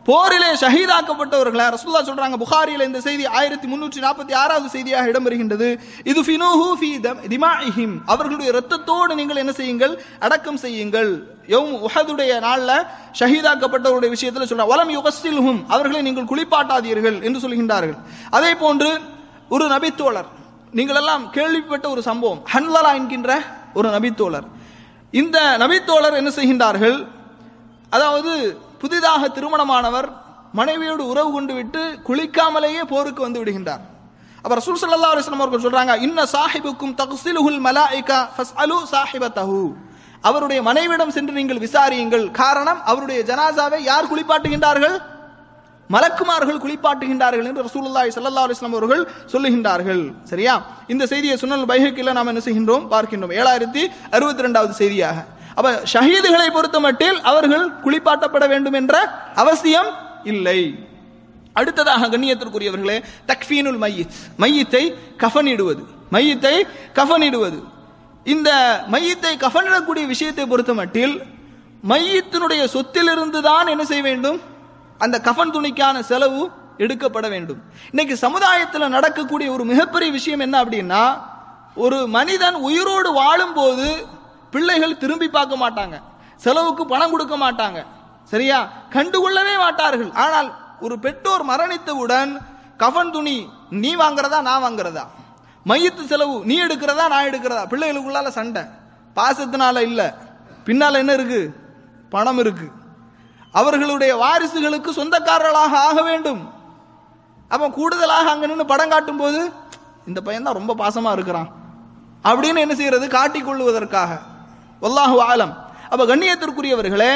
போரிலே ஷஹீதாக்கப்பட்டவர்களை ரசூல்லா சொல்றாங்க புகாரியில இந்த செய்தி ஆயிரத்தி முன்னூற்றி நாற்பத்தி ஆறாவது செய்தியாக இடம்பெறுகின்றது இது ஃபினூஹு ஃபீ தம்- திமாஇஹிம் அவர்களுடைய இரத்தத்தோடு நீங்கள் என்ன செய்யுங்கள் அடக்கம் செய்யுங்கள் யௌம் உஹதுடைய நாள்ல ஷஹீதாக்கப்பட்டவருடைய விஷயத்துல சொல்றாங்க வலம் யுகஸ்டில்ஹும் அவர்களை நீங்கள் குளிப்பாட்டாதீர்கள் என்று சொல்கின்றார்கள் அதே போன்று ஒரு நபித்தோழர் நீங்கள் எல்லாம் கேள்விப்பட்ட ஒரு சம்பவம் ஹன்லலா என்கின்ற ஒரு நபித்தோழர் இந்த நபித்தோழர் என்ன செய்கின்றார்கள் அதாவது புதிதாக திருமணமானவர் மனைவியோடு உறவு கொண்டு விட்டு குளிக்காமலேயே போருக்கு வந்து விடுகின்றார் அப்ப ரசூல் ஸல்லல்லாஹு அலைஹி வஸல்லம் அவர்கள் சொல்றாங்க இன்ன சாஹிபுக்கும் தக்ஸிலுஹுல் மலாயிகா ஃபஸ்அலு சாஹிபத்தஹு அவருடைய மனைவியிடம் சென்று நீங்கள் விசாரியுங்கள் காரணம் அவருடைய ஜனாசாவை யார் குளிப்பாட்டுகின்றார்கள் மலக்குமார்கள் குளிப்பாட்டுகின்றார்கள் என்று ரசூலுல்லாஹி ஸல்லல்லாஹு அலைஹி வஸல்லம் அவர்கள் சொல்லுகின்றார்கள் சரியா இந்த செய்தியை சுனல் பைஹக்கில நாம் என்ன செய்கின்றோம் பார்க்கின்றோம் ஏழாயிரத்தி அறுபத்தி ரெண்டாவது செய்தியாக அப்ப ஷஹீதுகளை பொறுத்த மட்டில் அவர்கள் குளிப்பாட்டப்பட வேண்டும் என்ற அவசியம் இல்லை அடுத்ததாக கண்ணியத்திற்குரியவர்களே தக்ஃபீனுல் மையித் மையத்தை கஃனிடுவது மையத்தை கஃனிடுவது இந்த மையத்தை கஃனிடக்கூடிய விஷயத்தை பொறுத்த மட்டில் மையத்தினுடைய சொத்திலிருந்து தான் என்ன செய்ய வேண்டும் அந்த கஃன் துணிக்கான செலவு எடுக்கப்பட வேண்டும் இன்னைக்கு சமுதாயத்தில் நடக்கக்கூடிய ஒரு மிகப்பெரிய விஷயம் என்ன அப்படின்னா ஒரு மனிதன் உயிரோடு வாழும்போது பிள்ளைகள் திரும்பி பார்க்க மாட்டாங்க செலவுக்கு பணம் கொடுக்க மாட்டாங்க சரியா கண்டுகொள்ளவே மாட்டார்கள் ஆனால் ஒரு பெற்றோர் மரணித்தவுடன் கஃன் துணி நீ வாங்குறதா நான் வாங்குறதா மையத்து செலவு நீ எடுக்கிறதா நான் எடுக்கிறதா பிள்ளைகளுக்குள்ளால சண்டை பாசத்தினால இல்ல பின்னால என்ன இருக்கு பணம் இருக்கு அவர்களுடைய வாரிசுகளுக்கு சொந்தக்காரர்களாக ஆக வேண்டும் அவன் கூடுதலாக அங்க நின்று படம் காட்டும் போது இந்த பையன் தான் ரொம்ப பாசமா இருக்கிறான் அப்படின்னு என்ன செய்யறது காட்டிக் கொள்வதற்காக வல்லாஹு ஆலம் அப்ப கண்ணியத்திற்குரியவர்களே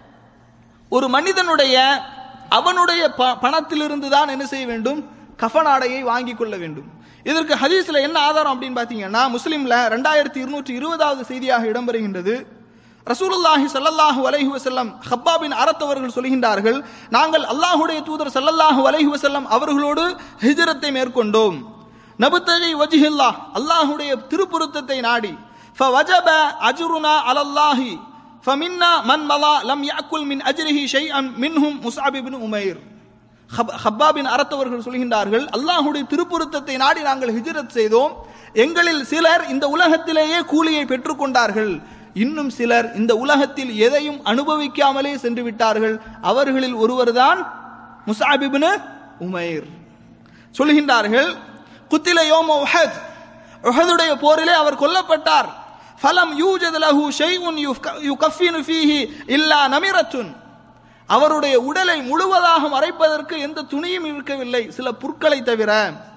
ஒரு மனிதனுடைய அவனுடைய ப- பணத்திலிருந்து தான் என்ன செய்ய வேண்டும் கஃன் ஆடையை வாங்கி கொள்ள வேண்டும் இதற்கு ஹதீஸ்ல என்ன ஆதாரம் அப்படின்னு பாத்தீங்கன்னா முஸ்லிம்ல ரெண்டாயிரத்தி இருநூற்றி இருபதாவது செய்தியாக இடம்பெறுகின்றது ரசூலுல்லாஹி ஸல்லல்லாஹு அலைஹி வஸல்லம் ஹப்பாபின் அறத்தவர்கள் சொல்கின்றார்கள் நாங்கள் அல்லாஹ்வுடைய தூதர் ஸல்லல்லாஹு அலைஹி வஸல்லம் அவர்களோடு ஹிஜ்ரத்தை மேற்கொண்டோம் நபுத்தகை வஜிஹில்லாஹ் அல்லாஹ்வுடைய திருப்புருத்தத்தை நாடி ஃபவஜப அஜ்ருனா அலல்லாஹி ஃபமின்னா மன் மலா லம் யாக்குல் மின் அஜ்ரிஹி ஷைஅன் மின்ஹும் முஸ்அப் இப்னு உமைர் ஹப்- ஹப்பாபின் அறத்தவர்கள் சொல்கின்றார்கள் அல்லாஹ்வுடைய திருப்புருத்தத்தை நாடி நாங்கள் ஹிஜ்ரத் செய்தோம் எங்களில் சிலர் இந்த உலகத்திலேயே கூலியை பெற்றுக்கொண்டார்கள் இன்னும் சிலர் இந்த உலகத்தில் எதையும் அனுபவிக்காமலே சென்று விட்டார்கள் அவர்களில் ஒருவர்தான் முஸ்அப் இப்னு உமைர் சொல்கின்றார்கள் குத்தில யோம உஹத் உஹதுடைய போரிலே அவர் கொல்லப்பட்டார் ஃபலம் யூஜத் லஹு ஷைஉன் யுஃப்க- யுகஃபினு ஃபீஹி இல்லா நமிரத்துன் அவருடைய உடலை முழுவதாக மறைப்பதற்கு எந்த துணியும் இருக்கவில்லை சில புற்களை தவிர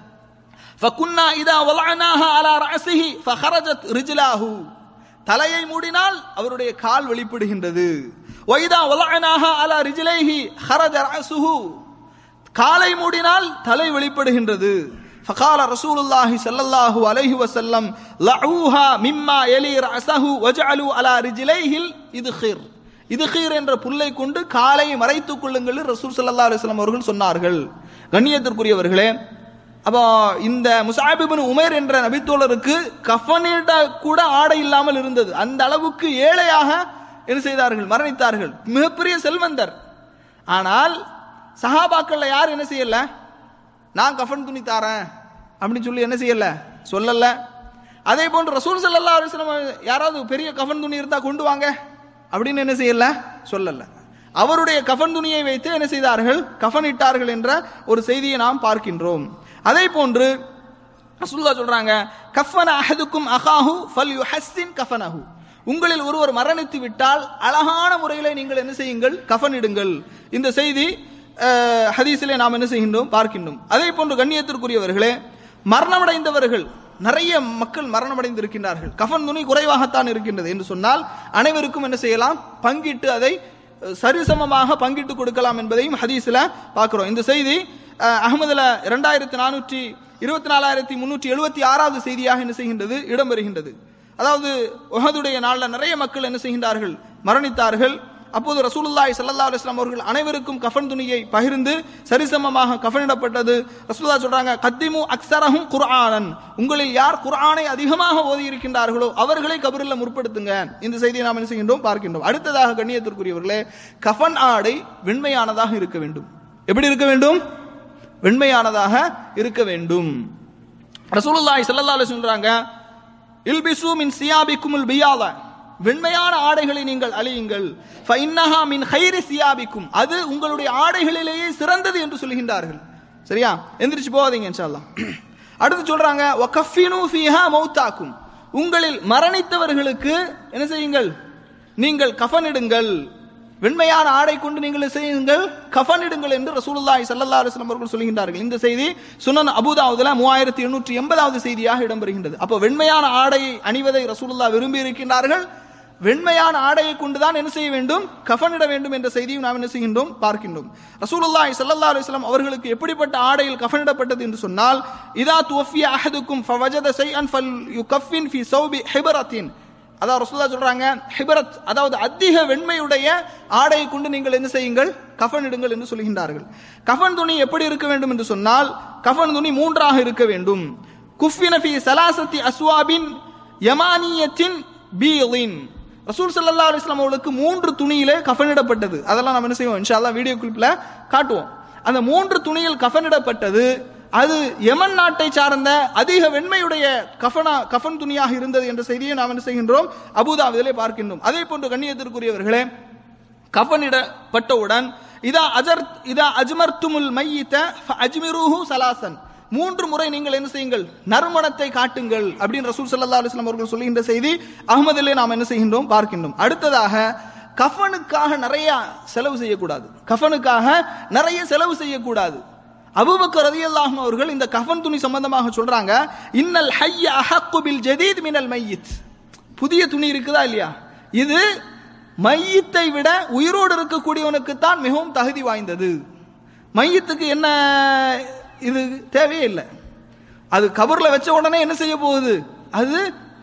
ஃபகுன்னா இதா வலஅனாஹா அலா ரஅஸிஹி ஃபஹரஜத் ரிஜ்லாஹு தலையை மூடினால் அவருடைய கால் வெளிப்படுகின்றது வைதா வலஅனாஹா அலா ரிஜ்லைஹி ஹரஜ ரஅஸுஹு காலை மூடினால் தலை வெளிப்படுகின்றது فقال رسول الله صلى الله عليه وسلم لعوها مما يلي رأسه وجعلوا على رجليه الإدخير இதுகீர் என்ற புல்லை கொண்டு காலை மறைத்துக் கொள்ளுங்கள் என்று ரசூல் ஸல்லல்லாஹு அலைஹி வஸல்லம் அவர்கள் சொன்னார்கள் கண்ணியத்திற்குரியவர்களே அப்போ இந்த முசாபிபின் உமேர் என்ற நபித்தோழருக்கு கஃனிட கூட ஆடை இல்லாமல் இருந்தது அந்த அளவுக்கு ஏழையாக என்ன செய்தார்கள் மரணித்தார்கள் மிகப்பெரிய செல்வந்தர் ஆனால் சஹாபாக்கள்ல யார் என்ன செய்யல நான் கஃன் துணி தாரேன் அப்படின்னு சொல்லி என்ன செய்யல சொல்லல அதே போன்று ரசூல் ஸல்லல்லாஹு அலைஹி வஸல்லம் யாராவது பெரிய கஃன் துணி இருந்தா கொண்டு வாங்க அப்படின்னு என்ன செய்யல சொல்லல அவருடைய கஃன் துணியை வைத்து என்ன செய்தார்கள் கஃன் இட்டார்கள் என்ற ஒரு செய்தியை நாம் பார்க்கின்றோம் அதே போன்று ரசூலுல்லாஹ் சொல்றாங்க கஃபன அஹதுக்கும் அகாஹு ஃபல் யுஹஸ்ஸின் கஃபனஹு உங்களில் ஒருவர் மரணித்து விட்டால் அழகான முறையில் நீங்கள் என்ன செய்யுங்கள் கஃனிடுங்கள் இந்த செய்தி அஹ், ஹதீஸிலே நாம் என்ன செய்கின்றோம் பார்க்கின்றோம் அதே போன்று கண்ணியத்திற்குரியவர்களே மரணமடைந்தவர்கள் நிறைய மக்கள் மரணமடைந்து இருக்கின்றார்கள் கஃன் துணி குறைவாகத்தான் இருக்கின்றது என்று சொன்னால் அனைவருக்கும் என்ன செய்யலாம் பங்கிட்டு அதை அஹ், சரிசமமாக பங்கிட்டு கொடுக்கலாம் என்பதையும் ஹதீஸ்ல பார்க்கிறோம் இந்த செய்தி அஹ், அகமதுல இரண்டாயிரத்தி நானூற்றி இருபத்தி நாலாயிரத்தி முன்னூற்றி எழுபத்தி ஆறாவது செய்தியாக என்ன செய்கின்றது இடம்பெறுகின்றது அதாவது உஹதுடைய நாள்ல நிறைய மக்கள் என்ன செய்கின்றார்கள் மரணித்தார்கள் அப்போது ரசூலுல்லாஹி ஸல்லல்லாஹு அலைஹி வஸல்லம் அவர்கள் அனைவருக்கும் கஃன் துணியை பகிர்ந்து சரிசமமாக கஃனிடப்பட்டது ரசூலுல்லாஹ் சொல்றாங்க கத்திமு அக்ஸரஹும் குர்ஆனன் உங்களில் யார் குர்ஆனை அதிகமாக ஓதி இருக்கின்றார்களோ அவர்களை கபரில் முற்படுத்துங்க இந்த செய்தியை நாம் என்ன செய்கின்றோம் பார்க்கின்றோம் அடுத்ததாக கண்ணியத்திற்குரியவர்களே கஃன் ஆடை வெண்மையானதாக இருக்க வேண்டும் எப்படி இருக்க வேண்டும் வெண்மையானதாக இருக்க வேண்டும் ரசூலுல்லாஹி ஸல்லல்லாஹு அலைஹி வஸல்லம் சொல்றாங்க இல்பிசு மின் சியாபிக்குமுல் பியாத வெண்மையான ஆடைகளை நீங்கள் அழியுங்கள் ஃபைன்னஹா மின் ஹைரி சியாபிக்கும் அது உங்களுடைய ஆடைகளிலேயே சிறந்தது என்று சொல்கின்றார்கள் சரியா எந்திரிச்சு போகாதீங்க இன்ஷா அல்லாஹ் அடுத்து சொல்றாங்க வகஃபினு ஃபீஹா மௌத்தாக்கும் உங்களில் மரணித்தவர்களுக்கு என்ன செய்யுங்கள் நீங்கள் கஃனிடுங்கள் வெண்மையான ஆடை கொண்டு நீங்கள் என்ன செய்யுங்கள் கஃனிடுங்கள் என்று ரசூலுல்லாஹி ஸல்லல்லாஹு அலைஹி வஸல்லம் அவர்கள் சொல்கின்றார்கள் இந்த செய்தி சுனன் அபூதாவுதுல மூவாயிரத்தி எண்ணூற்றி எண்பதாவது செய்தியாக இடம்பெறுகின்றது அப்போ வெண்மையான ஆடையை அணிவதை ரசூலுல்லாஹ் விரும்பி இருக்கின்றார்கள் வெண்மையான ஆடையை கொண்டுதான் என்ன செய்ய வேண்டும் கஃனிட வேண்டும் என்ற செய்தியும் நாம் என்ன செய்கின்றோம் பார்க்கின்றோம் ரசூலுல்லாஹி ஸல்லல்லாஹு அலைஹி வஸல்லம் அவர்களுக்கு எப்படிப்பட்ட ஆடையில் கஃனிடப்பட்டது என்று சொன்னால் இதா துவஃபிய அஹதுக்கும் ஃபவஜத ஷைஅன் ஃபல் யுகஃபின் ஃபி ஸௌபி ஹிபரத்தின் அதாவது ரசூல்லா சொல்றாங்க ஹிபரத் அதாவது அதிக வெண்மையுடைய ஆடையை கொண்டு நீங்கள் என்ன செய்யுங்கள் கஃன் இடுங்கள் என்று சொல்கின்றார்கள் கஃன் துணி எப்படி இருக்க வேண்டும் என்று சொன்னால் கஃன் துணி மூன்றாக இருக்க வேண்டும் குஃபின ஃபி சலாசத்தி அஸ்வாபின் யமானியத்தின் பீலின் ரசூல் ஸல்லல்லாஹு அலைஹி வஸல்லம் அவர்களுக்கு மூன்று துணியிலே கஃனிடப்பட்டது அதெல்லாம் நம்ம என்ன செய்வோம் இன்ஷா அல்லாஹ் வீடியோ கிளிப்ல காட்டுவோம் அந்த மூன்று துணியில் கஃனிடப்பட்டது அது யமன் நாட்டை சார்ந்த அதிக வெண்மையுடைய கஃபனா கஃபன் துணியாக இருந்தது என்ற செய்தியை நாம் என்ன செய்கின்றோம் அபுதாபிதிலே பார்க்கின்றோம் அதே போன்று கண்ணியத்திற்குரியவர்களே கஃனிடப்பட்டவுடன் இதா அஜர் இதா அஜ்மர்துமுல் மையித்த அஜ்மிருஹு சலாசன் மூன்று முறை நீங்கள் என்ன செய்யுங்கள் நறுமணத்தை காட்டுங்கள் அப்படின்னு ரசூல் ஸல்லல்லாஹு அலைஹி வஸல்லம் அவர்கள் சொல்லுகின்ற செய்தி அகமதிலே நாம் என்ன செய்கின்றோம் பார்க்கின்றோம் அடுத்ததாக கஃபனுக்காக நிறைய செலவு செய்யக்கூடாது கஃபனுக்காக நிறைய செலவு செய்யக்கூடாது அபூபக்கர் ரலியல்லாஹு அவர்கள் இந்த கஃபன் துணி சம்பந்தமாக சொல்றாங்க இன்னல் ஹய்ய அஹக்கு பில் ஜதீத் மினல் மையித் புதிய துணி இருக்குதா இல்லையா இது மையத்தை விட உயிரோடு இருக்கக்கூடியவனுக்கு தான் மிகவும் தகுதி வாய்ந்தது மையத்துக்கு என்ன இது தேவையே இல்லை அது கபர்ல வச்ச உடனே என்ன செய்ய போகுது அது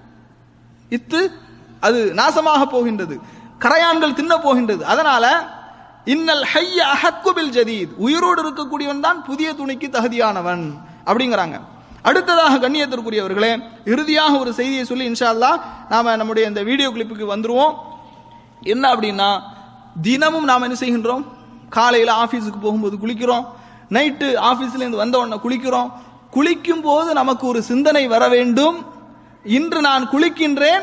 இத்து அது நாசமாக போகின்றது கரையான்கள் தின்ன போகின்றது அதனால இன்னல் ஹைய அஹக்குபில் ஜதீத் உயிரோடு இருக்கக்கூடியவன் தான் புதிய துணிக்கு தகுதியானவன் அப்படிங்கிறாங்க அடுத்ததாக கண்ணியத்திற்குரியவர்களே இறுதியாக ஒரு செய்தியை சொல்லி இன்ஷா அல்லாஹ் நாம நம்முடைய இந்த வீடியோ கிளிப்புக்கு வந்துருவோம் என்ன அப்படின்னா தினமும் நாம் என்ன செய்கின்றோம் காலையில் ஆஃபீஸுக்கு போகும்போது குளிக்கிறோம் நைட்டு ஆஃபீஸ்லேருந்து வந்த உடனே குளிக்கிறோம் குளிக்கும் போது நமக்கு ஒரு சிந்தனை வர வேண்டும் இன்று நான் குளிக்கின்றேன்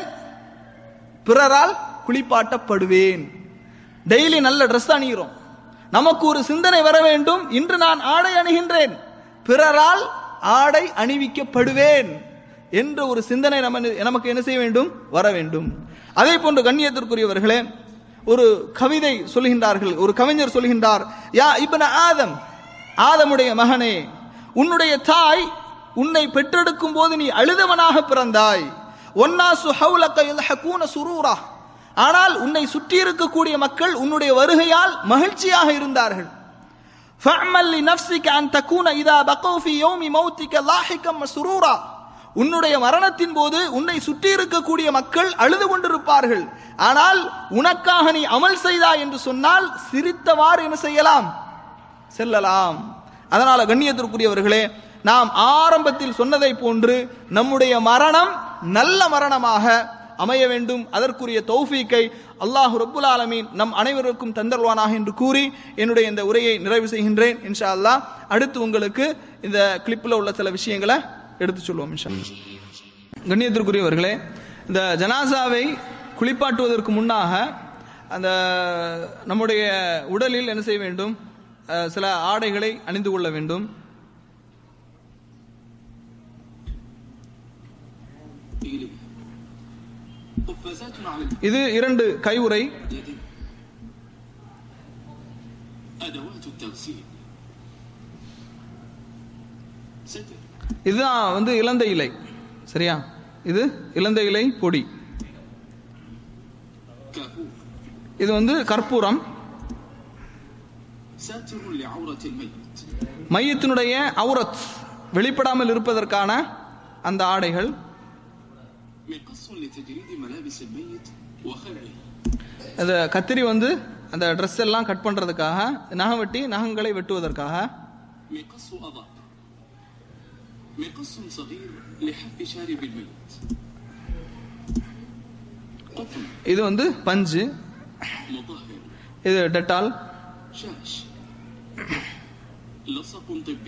பிறரால் குளிப்பாட்டப்படுவேன் டெய்லி நல்ல ட்ரெஸ் அணிகிறோம் நமக்கு ஒரு சிந்தனை வர வேண்டும் இன்று நான் ஆடை அணிகின்றேன் பிறரால் ஆடை அணிவிக்கப்படுவேன் என்ற ஒரு சிந்தனை நம்ம நமக்கு என்ன செய்ய வேண்டும் வர வேண்டும் அதே போன்று கண்ணியத்திற்குரியவர்களே ஒரு கவிதை சொல்கின்றார்கள் ஒரு கவிஞர் சொல்கின்றார் யா இப்ன ஆதம் ஆதமுடைய மகனே உன்னுடைய தாய் உன்னை பெற்றெடுக்கும் போது நீ அழுதவனாக பிறந்தாய் ஒன்னாசு ஹவுலக்க யல்ஹகூன சுரூரா ஆனால் உன்னை சுற்றி இருக்கக்கூடிய மக்கள் உன்னுடைய வருகையால் மகிழ்ச்சியாக இருந்தார்கள் فَاعْمَلْ لِنَفْسِكَ أَن تَكُونَ إِذَا بَقَوْا فِي يَوْمِ مَوْتِكَ لاحقا مسرورا உன்னுடைய மரணத்தின் போது உன்னை சுற்றி இருக்கக்கூடிய மக்கள் அழுது கொண்டிருப்பார்கள் ஆனால் உனக்காக நீ அமல் செய்தாய் என்று சொன்னால் சிரித்தவாறு என்ன செய்யலாம் செல்லலாம் அதனால கண்ணியத்திற்குரியவர்களே நாம் ஆரம்பத்தில் சொன்னதை போன்று நம்முடைய மரணம் நல்ல மரணமாக அமைய வேண்டும் அதற்குரிய தௌஃபீக்கை அல்லாஹ் ரப்புல் ஆலமீன் நம் அனைவருக்கும் தந்தருவானாக என்று கூறி என்னுடைய இந்த உரையை நிறைவு செய்கின்றேன் இன்ஷா அல்லாஹ் அடுத்து உங்களுக்கு இந்த கிளிப்பில் உள்ள சில விஷயங்களை எடுத்து சொல்லுவோம் இன்ஷா அல்லாஹ். கண்ணியத்திற்குரியவர்களே இந்த ஜனாசாவை குளிப்பாட்டுவதற்கு முன்னாக அந்த நம்முடைய உடலில் என்ன செய்ய வேண்டும் அஹ், சில ஆடைகளை அணிந்து கொள்ள வேண்டும் إليه قفازات على இது இரண்டு கையுறை اليد أدوات التغسيل ستر இதுதான் வந்து இலந்த இலை சரியா இது இலந்த இலை பொடி كافور இது வந்து கற்பூரம் ساتر لعورة الميت மையத்தினுடைய அவுரத் வெளிப்படாமல் இருப்பதற்கான அந்த ஆடைகள் مقص لتجريد ملابس الميت وخلعه அந்த கத்திரி வந்து அந்த ட்ரெஸ் எல்லாம் கட் பண்றதுக்காக நகம் வெட்டி நகங்களை வெட்டுவதற்காக مقص أضاء مقص صغير لحف شارب الميت قطن இது வந்து பஞ்சு مطهر இது டெட்டால் شاش لصق طبي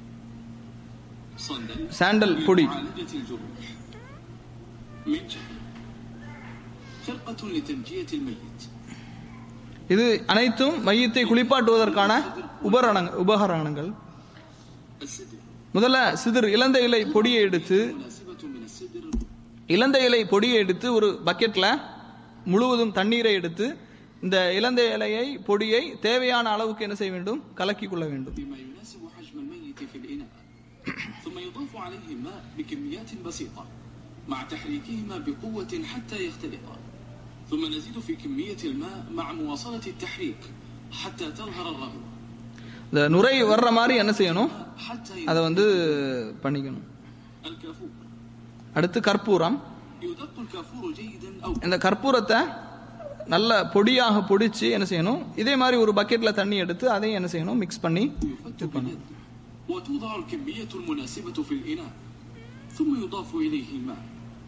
صندل சாண்டல் பொடி لمعالجة الجروح منجل فرقة لتنجية الميت இது அனைத்தும் மையத்தை குளிப்பாட்டுவதற்கான உபகரண உபகரணங்கள் السدر முதல்ல சிதிர் இளந்த இலை பொடியை எடுத்து مناسبة من السدر இளந்த இலை பொடியை எடுத்து ஒரு பக்கெட்ல முழுவதும் தண்ணீரை எடுத்து இந்த இளந்த இலையை பொடியை தேவையான அளவுக்கு என்ன செய்ய வேண்டும் கலக்கி கொள்ள வேண்டும் بما يناسب حجم الميت في الإناء ثم يضاف عليه الماء بكميات بسيطة مع تحريكهما بقوة حتى يختلطا ثم نزيد في كمية الماء مع مواصلة التحريك حتى تظهر الرغوة இந்த நுரை வர்ற மாதிரி என்ன செய்யணும் حتى அதை يدق வந்து பண்ணிக்கணும் الكافور அடுத்து கற்பூரம் يدق الكافور جيدا أو இந்த கற்பூரத்தை நல்ல பொடியாக பொடிச்சு என்ன செய்யணும் இதே மாதிரி ஒரு பக்கெட்ல தண்ணி எடுத்து அதையும் என்ன செய்யணும் மிக்ஸ் பண்ணி يفت باليد وتوضع الكمية المناسبة في الإناء ثم يضاف إليه الماء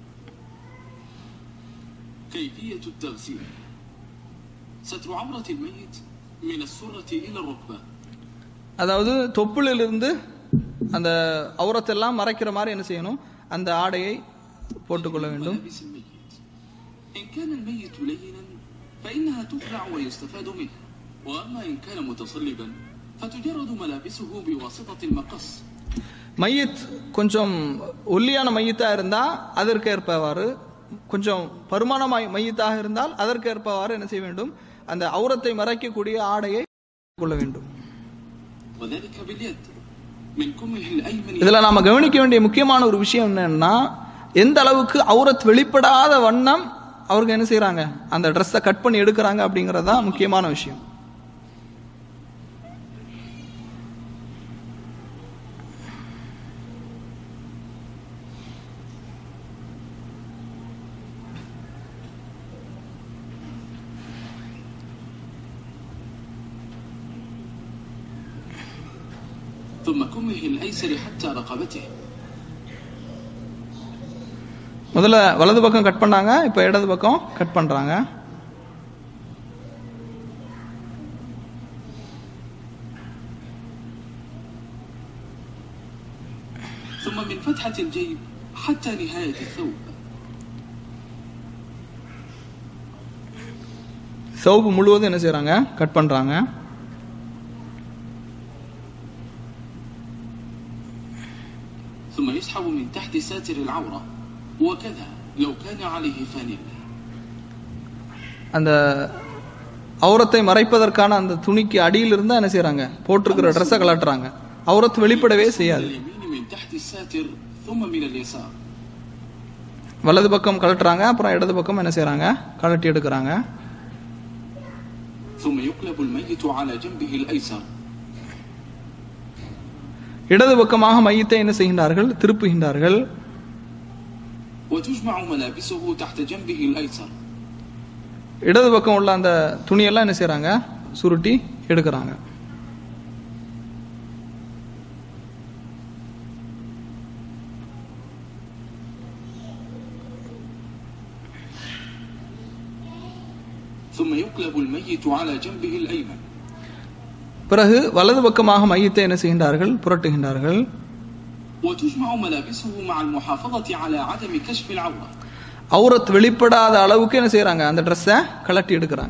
كيفية التغسيل ستر عورة الميت من السرة إلى الركبة அதாவது தொப்புளிலிருந்து அந்த அவுரத்தெல்லாம் மறைக்கிற மாதிரி என்ன செய்யணும் அந்த ஆடையை போட்டுக்கொள்ள வேண்டும் ملابس الميت إن كان الميت لينا فإنها تخلع ويستفاد منها وأما إن كان متصلبا فتجرد ملابسه بواسطة المقص மையத் கொஞ்சம் ஒல்லியான மையத்தா இருந்தா அதற்கு ஏற்பவாறு கொஞ்சம் பருமான மை- மையத்தாக இருந்தால் அதற்கு ஏற்பவாறு என்ன செய்ய வேண்டும் அந்த அவுரத்தை மறைக்கக்கூடிய ஆடையை கொள்ள வேண்டும் وذلك باليد من كمه الأيمن இதுல நாம கவனிக்க வேண்டிய முக்கியமான ஒரு விஷயம் என்னன்னா எந்த அளவுக்கு அவுரத் வெளிப்படாத வண்ணம் அவருக்கு என்ன செய்றாங்க அந்த ட்ரெஸ்ஸை கட் பண்ணி எடுக்கிறாங்க அப்படிங்கறது தான் முக்கியமான விஷயம் ثم كمه الأيسر حتى رقبته முதல்ல வலது பக்கம் கட் பண்ணாங்க இப்ப இடது பக்கம் கட் பண்றாங்க ثم من فتحة الجيب حتى نهاية الثوب சவுப்பு முழுவதும் என்ன செய்றாங்க கட் பண்றாங்க ثم يسحب من تحت ساتر العورة وكذا لو كان عليه فانلة அந்த அவுரத்தை மறைப்பதற்கான அந்த துணிக்கு அடியில் இருந்தா என்ன செய்றாங்க போட்டிருக்கிற ட்ரெஸ்ஸை கலட்டுறாங்க அவுரத் வெளிப்படவே من செய்யாது اليمين من تحت الساتر ثم من اليسار வலது பக்கம் கலட்டுறாங்க அப்புறம் இடது பக்கம் என்ன செய்றாங்க கலட்டி எடுக்கிறாங்க ثم يقلب الميت على جنبه الأيسر இடது பக்கமாக மையத்தை என்ன செய்கின்றார்கள் திருப்புகின்றார்கள் وتجمع ملابسه تحت جنبه الأيسر இடது பக்கம் உள்ள அந்த துணியெல்லாம் என்ன செய்றாங்க சுருட்டி எடுக்கிறாங்க ثم يقلب الميت على جنبه الأيمن பிறகு வலது பக்கமாக மையத்தை என்ன செய்கின்றார்கள் புரட்டுகின்றார்கள் وتجمع ملابسه مع المحافظة على عدم كشف العورة அவுரத் வெளிப்படாத அளவுக்கு என்ன செய்றாங்க அந்த ட்ரெஸ்ஸை கலட்டி எடுக்கிறாங்க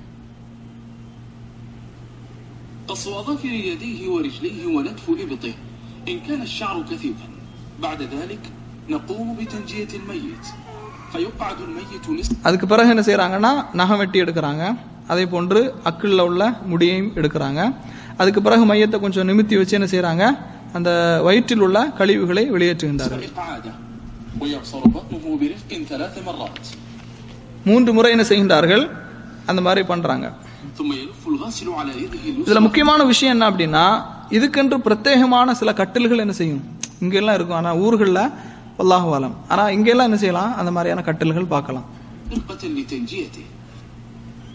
قص أظافر يديه ورجليه ونتف إبطه إن كان الشعر كثيفا بعد ذلك نقوم بتنجية الميت فيقعد الميت نصف அதுக்கு பிறகு என்ன செய்றாங்கன்னா நகம் வெட்டி எடுக்கிறாங்க அதே போன்று அக்கிளில் உள்ள முடியையும் எடுக்கிறாங்க அதுக்கு பிறகு மையத்தை கொஞ்சம் நிமித்தி வச்சு என்ன செய்றாங்க அந்த வயிற்றில் உள்ள கழிவுகளை வெளியேற்றுகின்றார்கள் إقعاده ويعصر بطنه برفق ثلاث مرات மூன்று முறை என்ன செய்கின்றார்கள் அந்த மாதிரி பண்றாங்க ثم يلف الغاسل على يده இதுல اليسرى முக்கியமான விஷயம் என்ன அப்படின்னா இதுக்கென்று பிரத்யேகமான சில கட்டில்கள் என்ன செய்யும் இங்கெல்லாம் இருக்கும் ஆனா ஊர்கள்ல அல்லாஹுவாலம் ஆனா இங்கெல்லாம் என்ன செய்யலாம் அந்த மாதிரியான கட்டில்கள் பார்க்கலாம் فرقة لتنجيته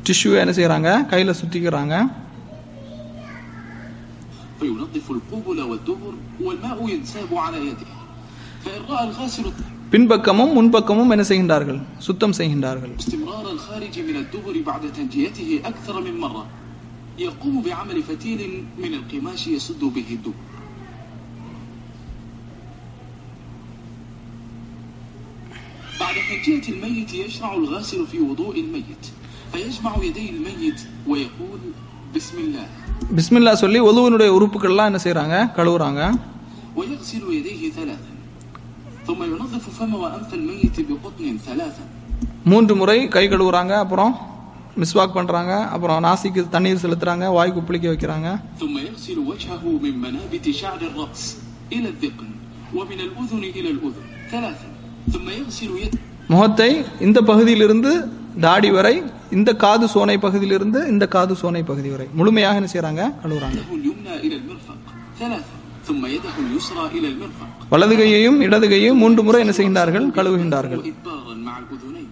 டிஷ்யூ என்ன செய்றாங்க கையில சுத்திக்கிறாங்க فينظف القبل والدبر والماء ينساب على يده فإن رأى الغاسل பின்பக்கமும் முன்பக்கமுم என்ன செய்கின்றார்கள் சுத்தம் செய்கின்றார்கள் استمرار الخارج من الدبر بعد تنجيته أكثر من مرة يقوم بعمل فتيل من القماش يسد به الدبر بعد تنجية الميت يشرع الغاسل في وضوء الميت فيجمع يدي الميت ويقول بسم الله பிஸ்மில்லா சொல்லி ஒதுவனுடைய உறுப்புகள்லாம் என்ன செய்றாங்க கழுவுறாங்க ويغسل يديه ثلاثا ثم ينظف فم وأنف الميت بقطن ثلاثا மூன்று முறை கை கழுவுறாங்க அப்புறம் மிஸ்வாக் பண்றாங்க அப்புறம் நாசிக்கு தண்ணீர் செலுத்துறாங்க வாய்க்கு புளிக்க வைக்கிறாங்க ثم يغسل وجهه من منابت شعر الرأس إلى الذقن ومن الأذن إلى الأذن ثلاثا ثم يغسل يده முகத்தை இந்த பகுதியிலிருந்து தாடி வரை இந்த காது சோனை பகுதியிலிருந்து இந்த காது சோனை பகுதி வரை முழுமையாக என்ன செய்றாங்க கழுவுறாங்க اليمنى إلى المرفق ثلاثا ثم يده اليسرى إلى المرفق வலது கையையும் இடது கையையும் மூன்று முறை என்ன செய்கின்றார்கள் கழுவுகின்றார்கள் وإدبارا مع الأذنين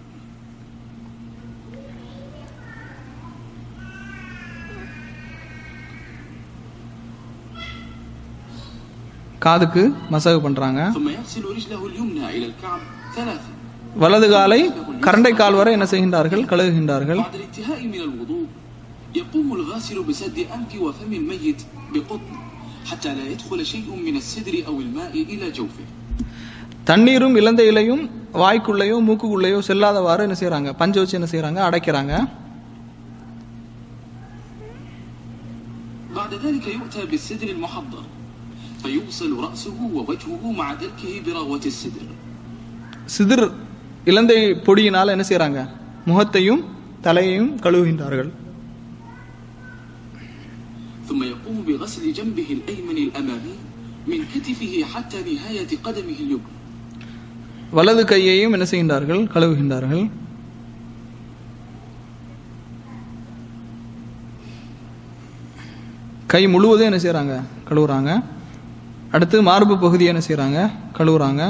காதுக்கு மசகு பண்றாங்க ثم يغسل رجله اليمنى إلى الكعب ثلاثا வலது காலை கரண்டை கால் வரை என்ன செய்கின்றார்கள் கழுவுகின்றார்கள் بعد الانتهاء من الوضوء يقوم الغاسل بسد أنف وفم الميت بقطن حتى لا يدخل شيء من السدر أو الماء إلى جوفه தண்ணீரும் இழந்த இலையும் வாய்க்குள்ளேயோ மூக்குக்குள்ளேயோ செல்லாதவாறு என்ன செய்றாங்க பஞ்சு வச்சு என்ன செய்றாங்க அடைக்கிறாங்க بعد ذلك يؤتى بالسدر المحضر فيغسل رأسه ووجهه مع دلكه برغوة السدر சிதிர் இலந்தை பொடியினால் என்ன செய்றாங்க முகத்தையும் தலையையும் கழுவுகின்றார்கள் ثم يقوم بغسل جنبه الأيمن الأمامي من كتفه حتى نهاية قدمه اليمنى வலது கையையும் என்ன செய்கின்றார்கள் கழுவுகின்றார்கள் கை முழுவதும் என்ன செய்றாங்க கழுவுறாங்க அடுத்து மார்பு பகுதியை என்ன செய்றாங்க கழுவுறாங்க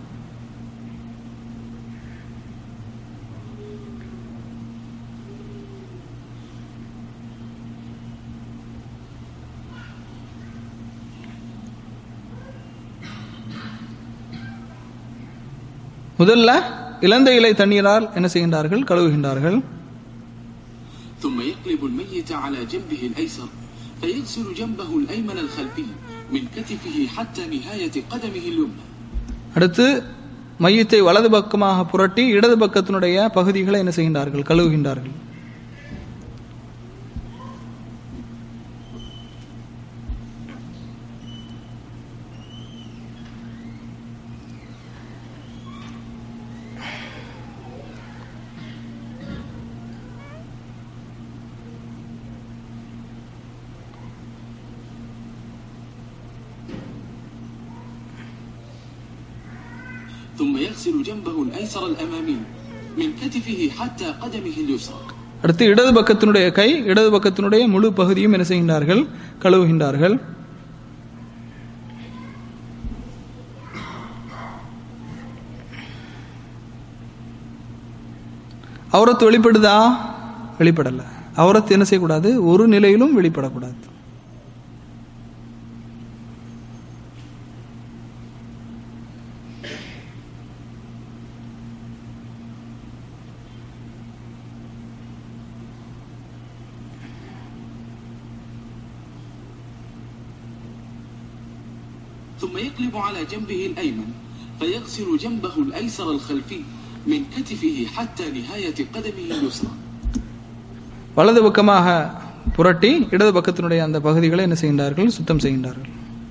முதல்ல இலந்தை இலை தண்ணீரால் என்ன செய்கின்றார்கள் கழுவுகின்றார்கள் ثم يقلب الميت على جنبه الأيسر فيغسل جنبه الأيمن الخلفي من كتفه حتى نهاية قدمه اليمنى அடுத்து மையத்தை வலது பக்கமாக புரட்டி இடது பக்கத்தினுடைய பகுதிகளை என்ன செய்கின்றார்கள் கழுவுகின்றார்கள் ثم يغسل جنبه الأيسر الأمامي من كتفه حتى قدمه اليسرى அடுத்து இடது பக்கத்தினுடைய கை இடது பக்கத்தினுடைய முழு பகுதியும் என்ன செய்கின்றார்கள் கழுவுகின்றார்கள் அவுரத் வெளிப்படுதா வெளிப்படல அவுரத் என்ன செய்யக்கூடாது ஒரு நிலையிலும் வெளிப்படக்கூடாது ثم يقلب على جنبه الأيمن فيغسل جنبه الأيسر الخلفي من كتفه حتى نهاية قدمه اليسرى வலது பக்கமாக புரட்டி இடது பக்கத்தினுடைய அந்த பகுதிகளை என்ன செய்கின்றார்கள் சுத்தம் செய்கின்றார்கள்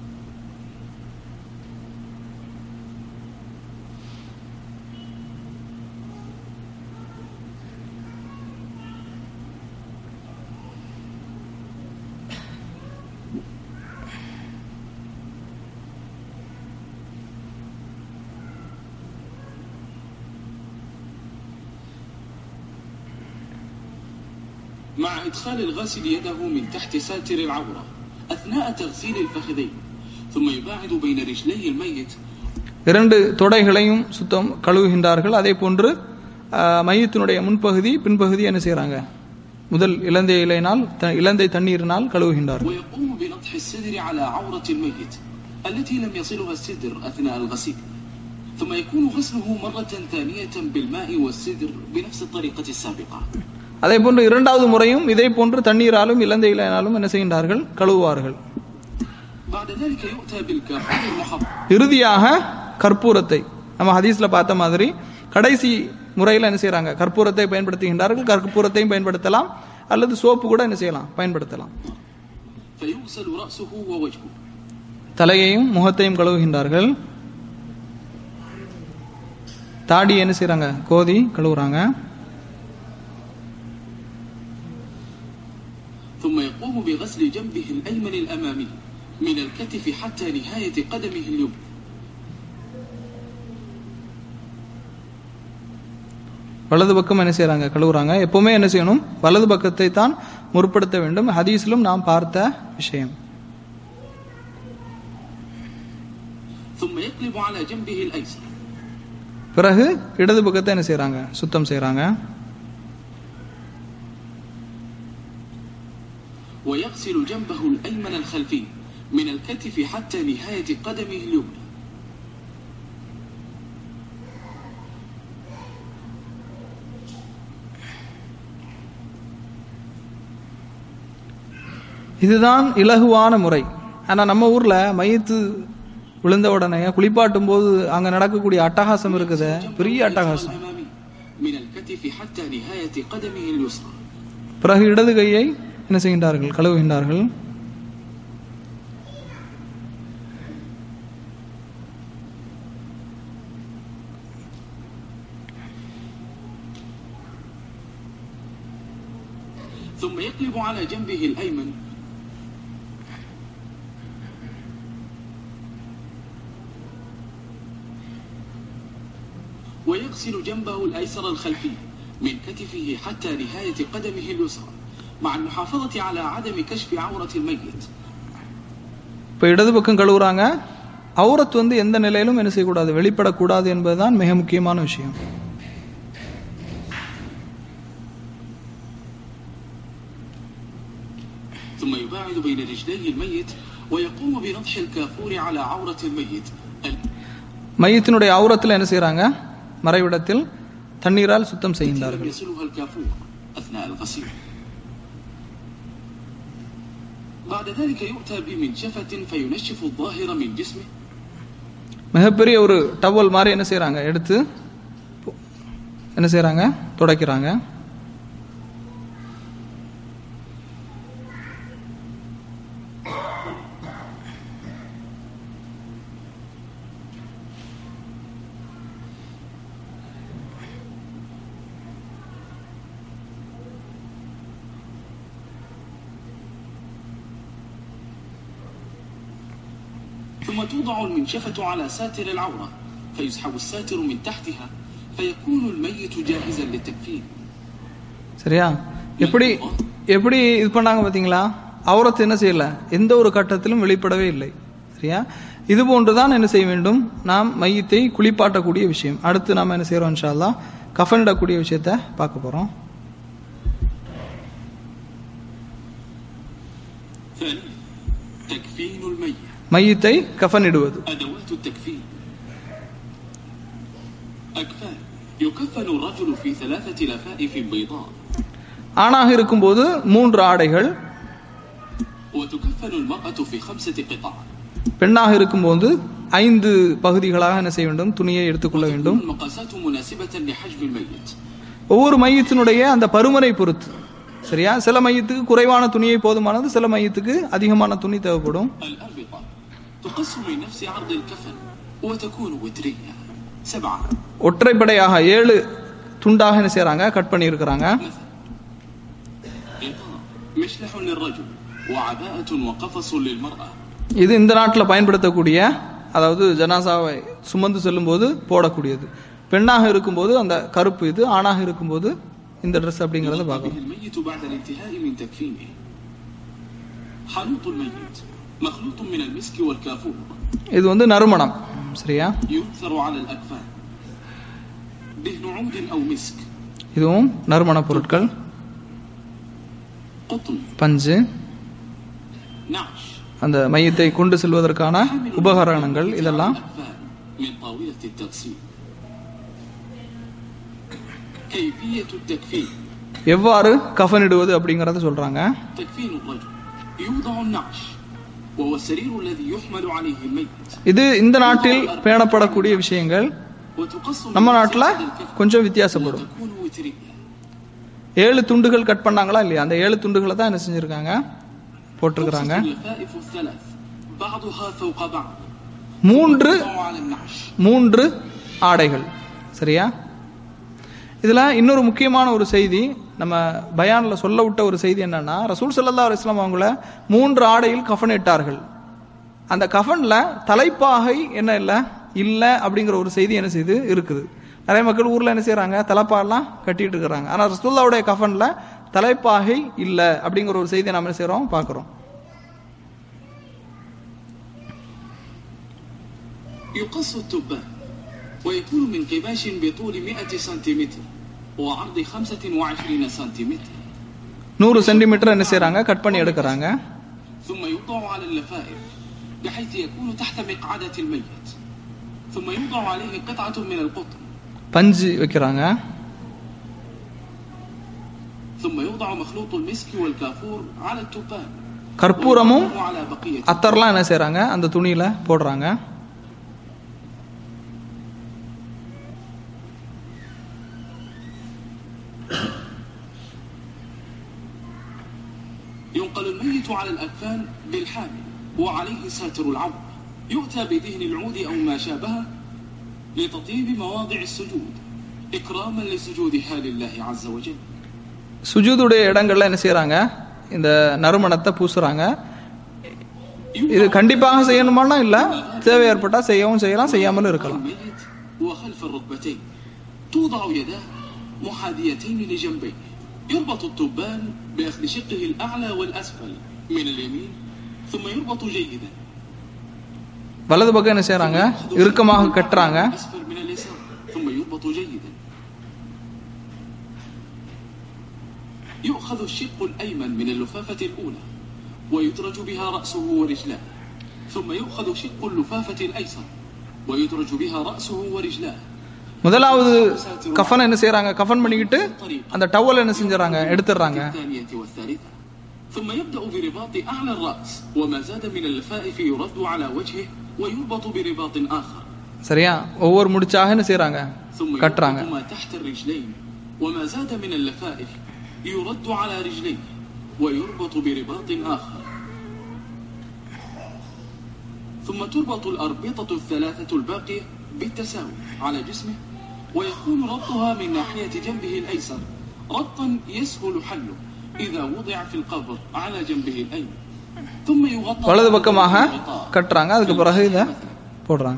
مع إدخال الغاسل يده من تحت ساتر العورة أثناء تغسيل الفخذين ثم يباعد بين رجلي الميت இரண்டு தொடைகளையும் சுத்தம் கழுவுகின்றார்கள் அதே போன்று ஆஹ், மையத்தினுடைய முன்பகுதி பின்பகுதி என்ன செய்றாங்க முதல் இலந்தை இலையினால் த- இலந்தை தண்ணீரினால் கழுவுகின்றார்கள் ويقوم بنطح السدر على عورة الميت التي لم يصلها السدر أثناء الغسيل ثم يكون غسله مرة ثانية بالماء والسدر بنفس الطريقة السابقة அதே போன்று இரண்டாவது முறையும் இதே போன்று தண்ணீராலும் இலந்தை இலையினாலும் என்ன செய்கின்றார்கள் கழுவுவார்கள் بعد ذلك يؤتى بالكافور المحط இறுதியாக கற்பூரத்தை நம்ம ஹதீஸ்ல பார்த்த மாதிரி கடைசி முறையில் என்ன செய்றாங்க கற்பூரத்தை பயன்படுத்துகின்றார்கள் கற்பூரத்தையும் பயன்படுத்தலாம் அல்லது சோப்பு கூட என்ன செய்யலாம் பயன்படுத்தலாம் فيغسل رأسه ووجهه தலையையும் முகத்தையும் கழுவுகின்றார்கள் தாடி என்ன செய்றாங்க கோதி கழுவுறாங்க ثم يقوم بغسل جنبه الأيمن الأمامي من الكتف حتى نهاية قدمه اليمنى வலது பக்கம் என்ன செய்றாங்க கழுவுறாங்க எப்பவுமே என்ன செய்யணும் வலது பக்கத்தை தான் முற்படுத்த வேண்டும் ஹதீஸிலும் நாம் பார்த்த விஷயம் ثم يقلب على جنبه الأيسر பிறகு இடது பக்கத்தை என்ன செய்றாங்க சுத்தம் செய்றாங்க ويغسل جنبه الأيمن الخلفي من الكتف حتى نهاية قدمه اليمنى இதுதான் இலகுவான முறை ஆனா நம்ம ஊர்ல மையத்து விழுந்த உடனே குளிப்பாட்டும் போது அங்க நடக்கக்கூடிய அட்டகாசம் இருக்குதே பெரிய அட்டகாசம் الأمامي من الكتف حتى نهاية قدمه اليسرى பிறகு இடது கையை என்ன செய்கின்றார்கள் கழுவுகின்றார்கள் ثم يقلب على جنبه الأيمن ويغسل جنبه الأيسر الخلفي من كتفه حتى نهاية قدمه اليسرى مع المحافظة على عدم كشف عورة الميت இப்ப இடது பக்கம் கழுவுறாங்க அவுரத் வந்து எந்த நிலையிலும் என்ன செய்யக்கூடாது வெளிப்படக்கூடாது என்பதுதான் மிக முக்கியமான விஷயம் ثم يباعد بين رجلي الميت ويقوم بنضح الكافور على عورة الميت ال- மையத்தினுடைய அவுரத்தில் என்ன செய்றாங்க மறைவிடத்தில் தண்ணீரால் சுத்தம் التي لم செய்கின்றார்கள் يصلها الكافور أثناء الغسيل بعد ذلك يؤتى بمنشفة فينشف الظاهر من جسمه மிகப்பெரிய ஒரு டவல் மாதிரி என்ன செய்றாங்க எடுத்து என்ன செய்றாங்க துடைக்கிறாங்க ثم توضع المنشفة على ساتر العورة فيسحب الساتر من تحتها فيكون الميت جاهزا للتكفين சரியா எப்படி எப்படி இது பண்ணாங்க பாத்தீங்களா அவுரத் என்ன செய்யல எந்த ஒரு கட்டத்திலும் வெளிப்படவே இல்லை சரியா இது போன்றுதான் என்ன செய்ய வேண்டும் நாம் மையத்தை குளிப்பாட்டக்கூடிய விஷயம் அடுத்து நாம என்ன செய்யறோம் இன்ஷா அல்லாஹ் கஃனிடக்கூடிய விஷயத்த பார்க்க போறோம் ثانيا تكفين الميت மையத்தை கஃனிடுவது أدوات التكفين أكفان يكفن الرجل في ثلاثة لفائف بيضاء ஆணாக இருக்கும்போது மூன்று ஆடைகள் وتكفن المرأة في خمسة قطع பெண்ணாக இருக்கும்போது ஐந்து பகுதிகளாக என்ன செய்ய வேண்டும் துணியை எடுத்துக்கொள்ள وتكون வேண்டும் المقاسات مناسبة لحجم الميت ஒவ்வொரு மையத்தினுடைய அந்த பருமனை பொறுத்து சரியா சில மையத்துக்கு குறைவான துணியை போதுமானது சில மையத்துக்கு அதிகமான துணி தேவைப்படும் الأربطة تقص من نفس عرض الكفن وتكون وترية سبعة ஒற்றைப்படையாக ஏழு துண்டாக என்ன செய்றாங்க கட் பண்ணி இருக்கிறாங்க مثلا إنقاذ مشلح للرجل وعباءة وقفص للمرأة இது இந்த நாட்டில் பயன்படுத்தக்கூடிய அதாவது ஜனாசாவை சுமந்து செல்லும்போது போடக்கூடியது பெண்ணாக இருக்கும்போது அந்த கருப்பு இது ஆணாக இருக்கும்போது இந்த ட்ரெஸ் அப்படிங்கறத يغطى به பார்க்கணும் الميت بعد الانتهاء من تكفينه حنوط الميت مخلوط من المسك والكافور இது வந்து நறுமணம் சரியா يؤثر على الأكفان دهن عود أو مسك இதுவும் நறுமண பொருட்கள் قطن பஞ்சு نعش அந்த மையத்தை கொண்டு செல்வதற்கான உபகரணங்கள் இதெல்லாம் الأكفان من طاولة التغسيل كيفية التكفين எவ்வாறு கஃனிடுவது அப்படிங்கறத சொல்றாங்க تكفين الرجل يوضع النعش وهو السرير الذي يحمل عليه الميت இது இந்த நாட்டில் பேணப்படக்கூடிய விஷயங்கள் وتقص من நம்ம நாட்டுல مساعد الكفن கொஞ்சம் வித்தியாசப்படும் وتكون وترية ஏழு துண்டுகள் கட் பண்ணாங்களா இல்லையா அந்த ஏழு துண்டுகளை தான் என்ன செஞ்சிருக்காங்க போட்டிருக்கிறாங்க تبسط اللفائف الثلاث بعضها فوق بعض மூன்று توضع على النعش மூன்று ஆடைகள் சரியா இதுல இன்னொரு முக்கியமான ஒரு செய்தி நம்ம பயான்ல சொல்ல விட்ட ஒரு செய்தி என்னன்னா ரசூல் ஸல்லல்லாஹு அலைஹி வஸல்லம் அவங்கள மூன்று ஆடையில் கஃன் இட்டார்கள் அந்த கஃன்ல தலைப்பாகை என்ன இல்ல இல்ல அப்படிங்கிற ஒரு செய்தி என்ன செய்து இருக்குது நிறைய மக்கள் ஊர்ல என்ன செய்றாங்க தலைப்பாலாம் கட்டிட்டு இருக்கிறாங்க ஆனா ரசூல்லாவுடைய கஃன்ல தலைப்பாகை இல்ல அப்படிங்கிற ஒரு செய்தியை நாம என்ன செய்றோம் பார்க்கிறோம் يقص التبان ويكون من قماش بطول 100 سنتيمتر وعرض 25 سنتيمتر நூறு சென்டிமீட்டர் என்ன செய்றாங்க கட் பண்ணி எடுக்கிறாங்க ثم يوضع على اللفائف بحيث يكون تحت مقعدة الميت ثم يوضع عليه قطعة من القطن பஞ்சு வைக்கிறாங்க ثم يوضع مخلوط المسك والكافور على التبان கற்பூரமும் ويوضع على بقية அத்தர்லாம் என்ன செய்றாங்க அந்த துணியில போடுறாங்க ينقل الميت على الأكفان بالحامل وعليه ساتر العظم يؤتى بدهن العود أو ما شابهه لتطيب مواضع السجود إكراما لسجودها لله عز وجل சுஜூதுடைய இடங்கள்ல என்ன செய்றாங்க இந்த நறுமணத்தை பூசுறாங்க இது கண்டிப்பாக செய்யணுமானா இல்ல தேவை ஏற்பட்டா செய்யவும் செய்யலாம் செய்யாமலும் இருக்கலாம் الميت وخلف الركبتين توضع يداه محاذيتين لجنبيه يربط التبان بأخذ شقه الأعلى والأسفل من اليمين ثم يربط جيدا வலது பக்கம் என்ன செய்றாங்க இறுக்கமாக கட்டுறாங்க أسفل من اليسار ثم يربط جيدا يؤخذ الشق الأيمن من اللفافة الأولى ويدرج بها رأسه ورجلاه ثم يؤخذ شق اللفافة الأيسر ويدرج بها رأسه ورجلاه முதலாவது கஃன் என்ன செய்றாங்க கஃன் பண்ணிக்கிட்டு அந்த டவல் என்ன செஞ்சுறாங்க எடுத்துடுறாங்க الثانية والثالثة ثم يبدأ برباط أعلى الرأس وما زاد من اللفائف يرد على وجهه ويربط برباط آخر சரியா ஒவ்வொரு முடிச்சாக என்ன செய்றாங்க ثم கட்டுறாங்க يربط ما تحت الرجلين وما زاد من اللفائف يرد على رجليه ويربط برباط آخر ثم تربط الأربطة الثلاثة الباقية بالتساوي على جسمه ويكون ربطها من ناحية جنبه الأيسر ربطا يسهل حله إذا وضع في القبر على جنبه الأيمن ثم يغطى வலது பக்கமாக بالغطاء. கட்டுறாங்க அதுக்கு பிறகு இத போடுறாங்க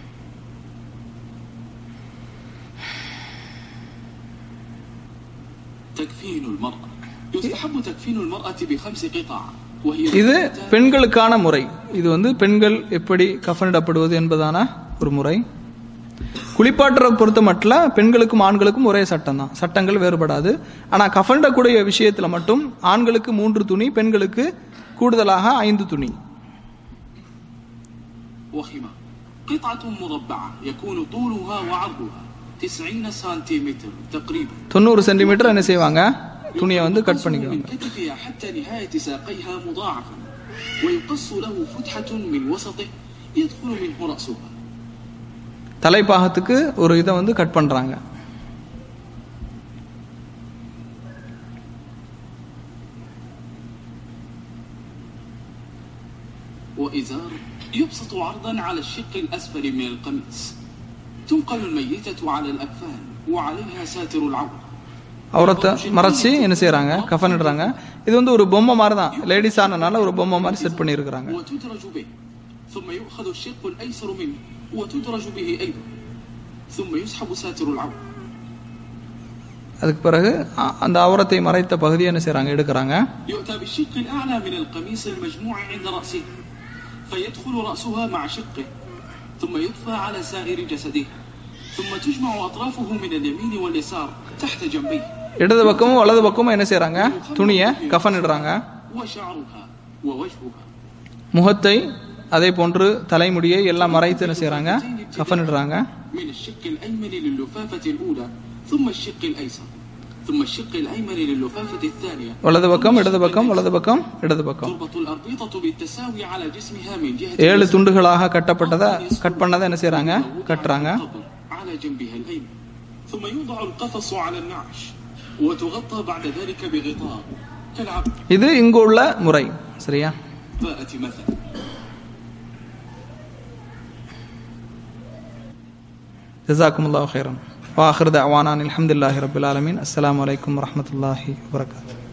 تكفين المرأة يستحب تكفين المرأة بخمس قطع وهي இது பெண்களுக்கான முறை இது வந்து பெண்கள் எப்படி கஃனிடப்படுவது என்பதான ஒரு முறை குளிப்பாட்டுற பொறுத்த மட்டும் பெண்களுக்கும் ஆண்களுக்கும் ஒரே சட்டம் தான் சட்டங்கள் வேறுபடாது ஆனா கஃனிடக்கூடிய விஷயத்துல மட்டும் ஆண்களுக்கு மூன்று துணி பெண்களுக்கு கூடுதலாக ஐந்து துணி وخمة قطعة مربعة يكون طولها وعرضها 90 سنتيمتر تقريبا தொண்ணூறு சென்டிமீட்டர் என்ன செய்வாங்க துணியை வந்து கட் பண்ணிக்குவாங்க من كتفها حتى نهاية ساقيها مضاعفا ويقص له فتحة من وسطه يدخل منه رأسها தலைப்பாகத்துக்கு ஒரு இதை வந்து கட் பண்றாங்க وإزار يبسط عرضا على الشق الأسفل من القميص تنقل الميتة على الأكفان وعليها ساتر العورة அவரத்தை மறைச்சு என்ன செய்றாங்க கஃன் இடுறாங்க இது வந்து ஒரு பொம்மை மாதிரி தான் லேடிஸ் ஆனனால ஒரு பொம்மை மாதிரி செட் பண்ணியிருக்கிறாங்க وتدرج به ثم يؤخذ الشق الأيسر منه وتدرج به أيضا ثم يسحب ساتر العورة அதுக்கு பிறகு அ- அந்த அவரத்தை மறைத்த பகுதியை என்ன செய்றாங்க எடுக்கிறாங்க يؤتى بالشق الأعلى من القميص المجموع عند رأسه فيدخل رأسها مع شقه ثم يضفى على سائر جسده ثم تجمع أطرافه من اليمين واليسار تحت جنبيه இடது பக்கமும் வலது பக்கமும் என்ன செய்றாங்க துணியை கஃன் இடுறாங்க وشعرها ووجهها முகத்தை அதே போன்று தலைமுடியை எல்லாம் மறைத்து என்ன செய்றாங்க கஃன் இடுறாங்க من الشق الأيمن للفافة الأولى ثم الشق الأيسر ثم الشق الأيمن للفافة الثانية வலது பக்கம் இடது பக்கம் வலது பக்கம் இடது பக்கம் تربط الأربيطة بالتساوي على جسمها من جهة ஏழு اليسار. துண்டுகளாக கட்டப்பட்டதை கட் பண்ணதை என்ன செய்றாங்க கட்டுறாங்க القبر على جنبها الأيمن ثم يوضع القفص على النعش وتغطى بعد ذلك بغطاء كالعبد இது இங்கு உள்ள முறை சரியா مثلا جزاكم الله خيرا واخر دعوانا الحمد لله رب العالمين السلام عليكم ورحمه الله وبركاته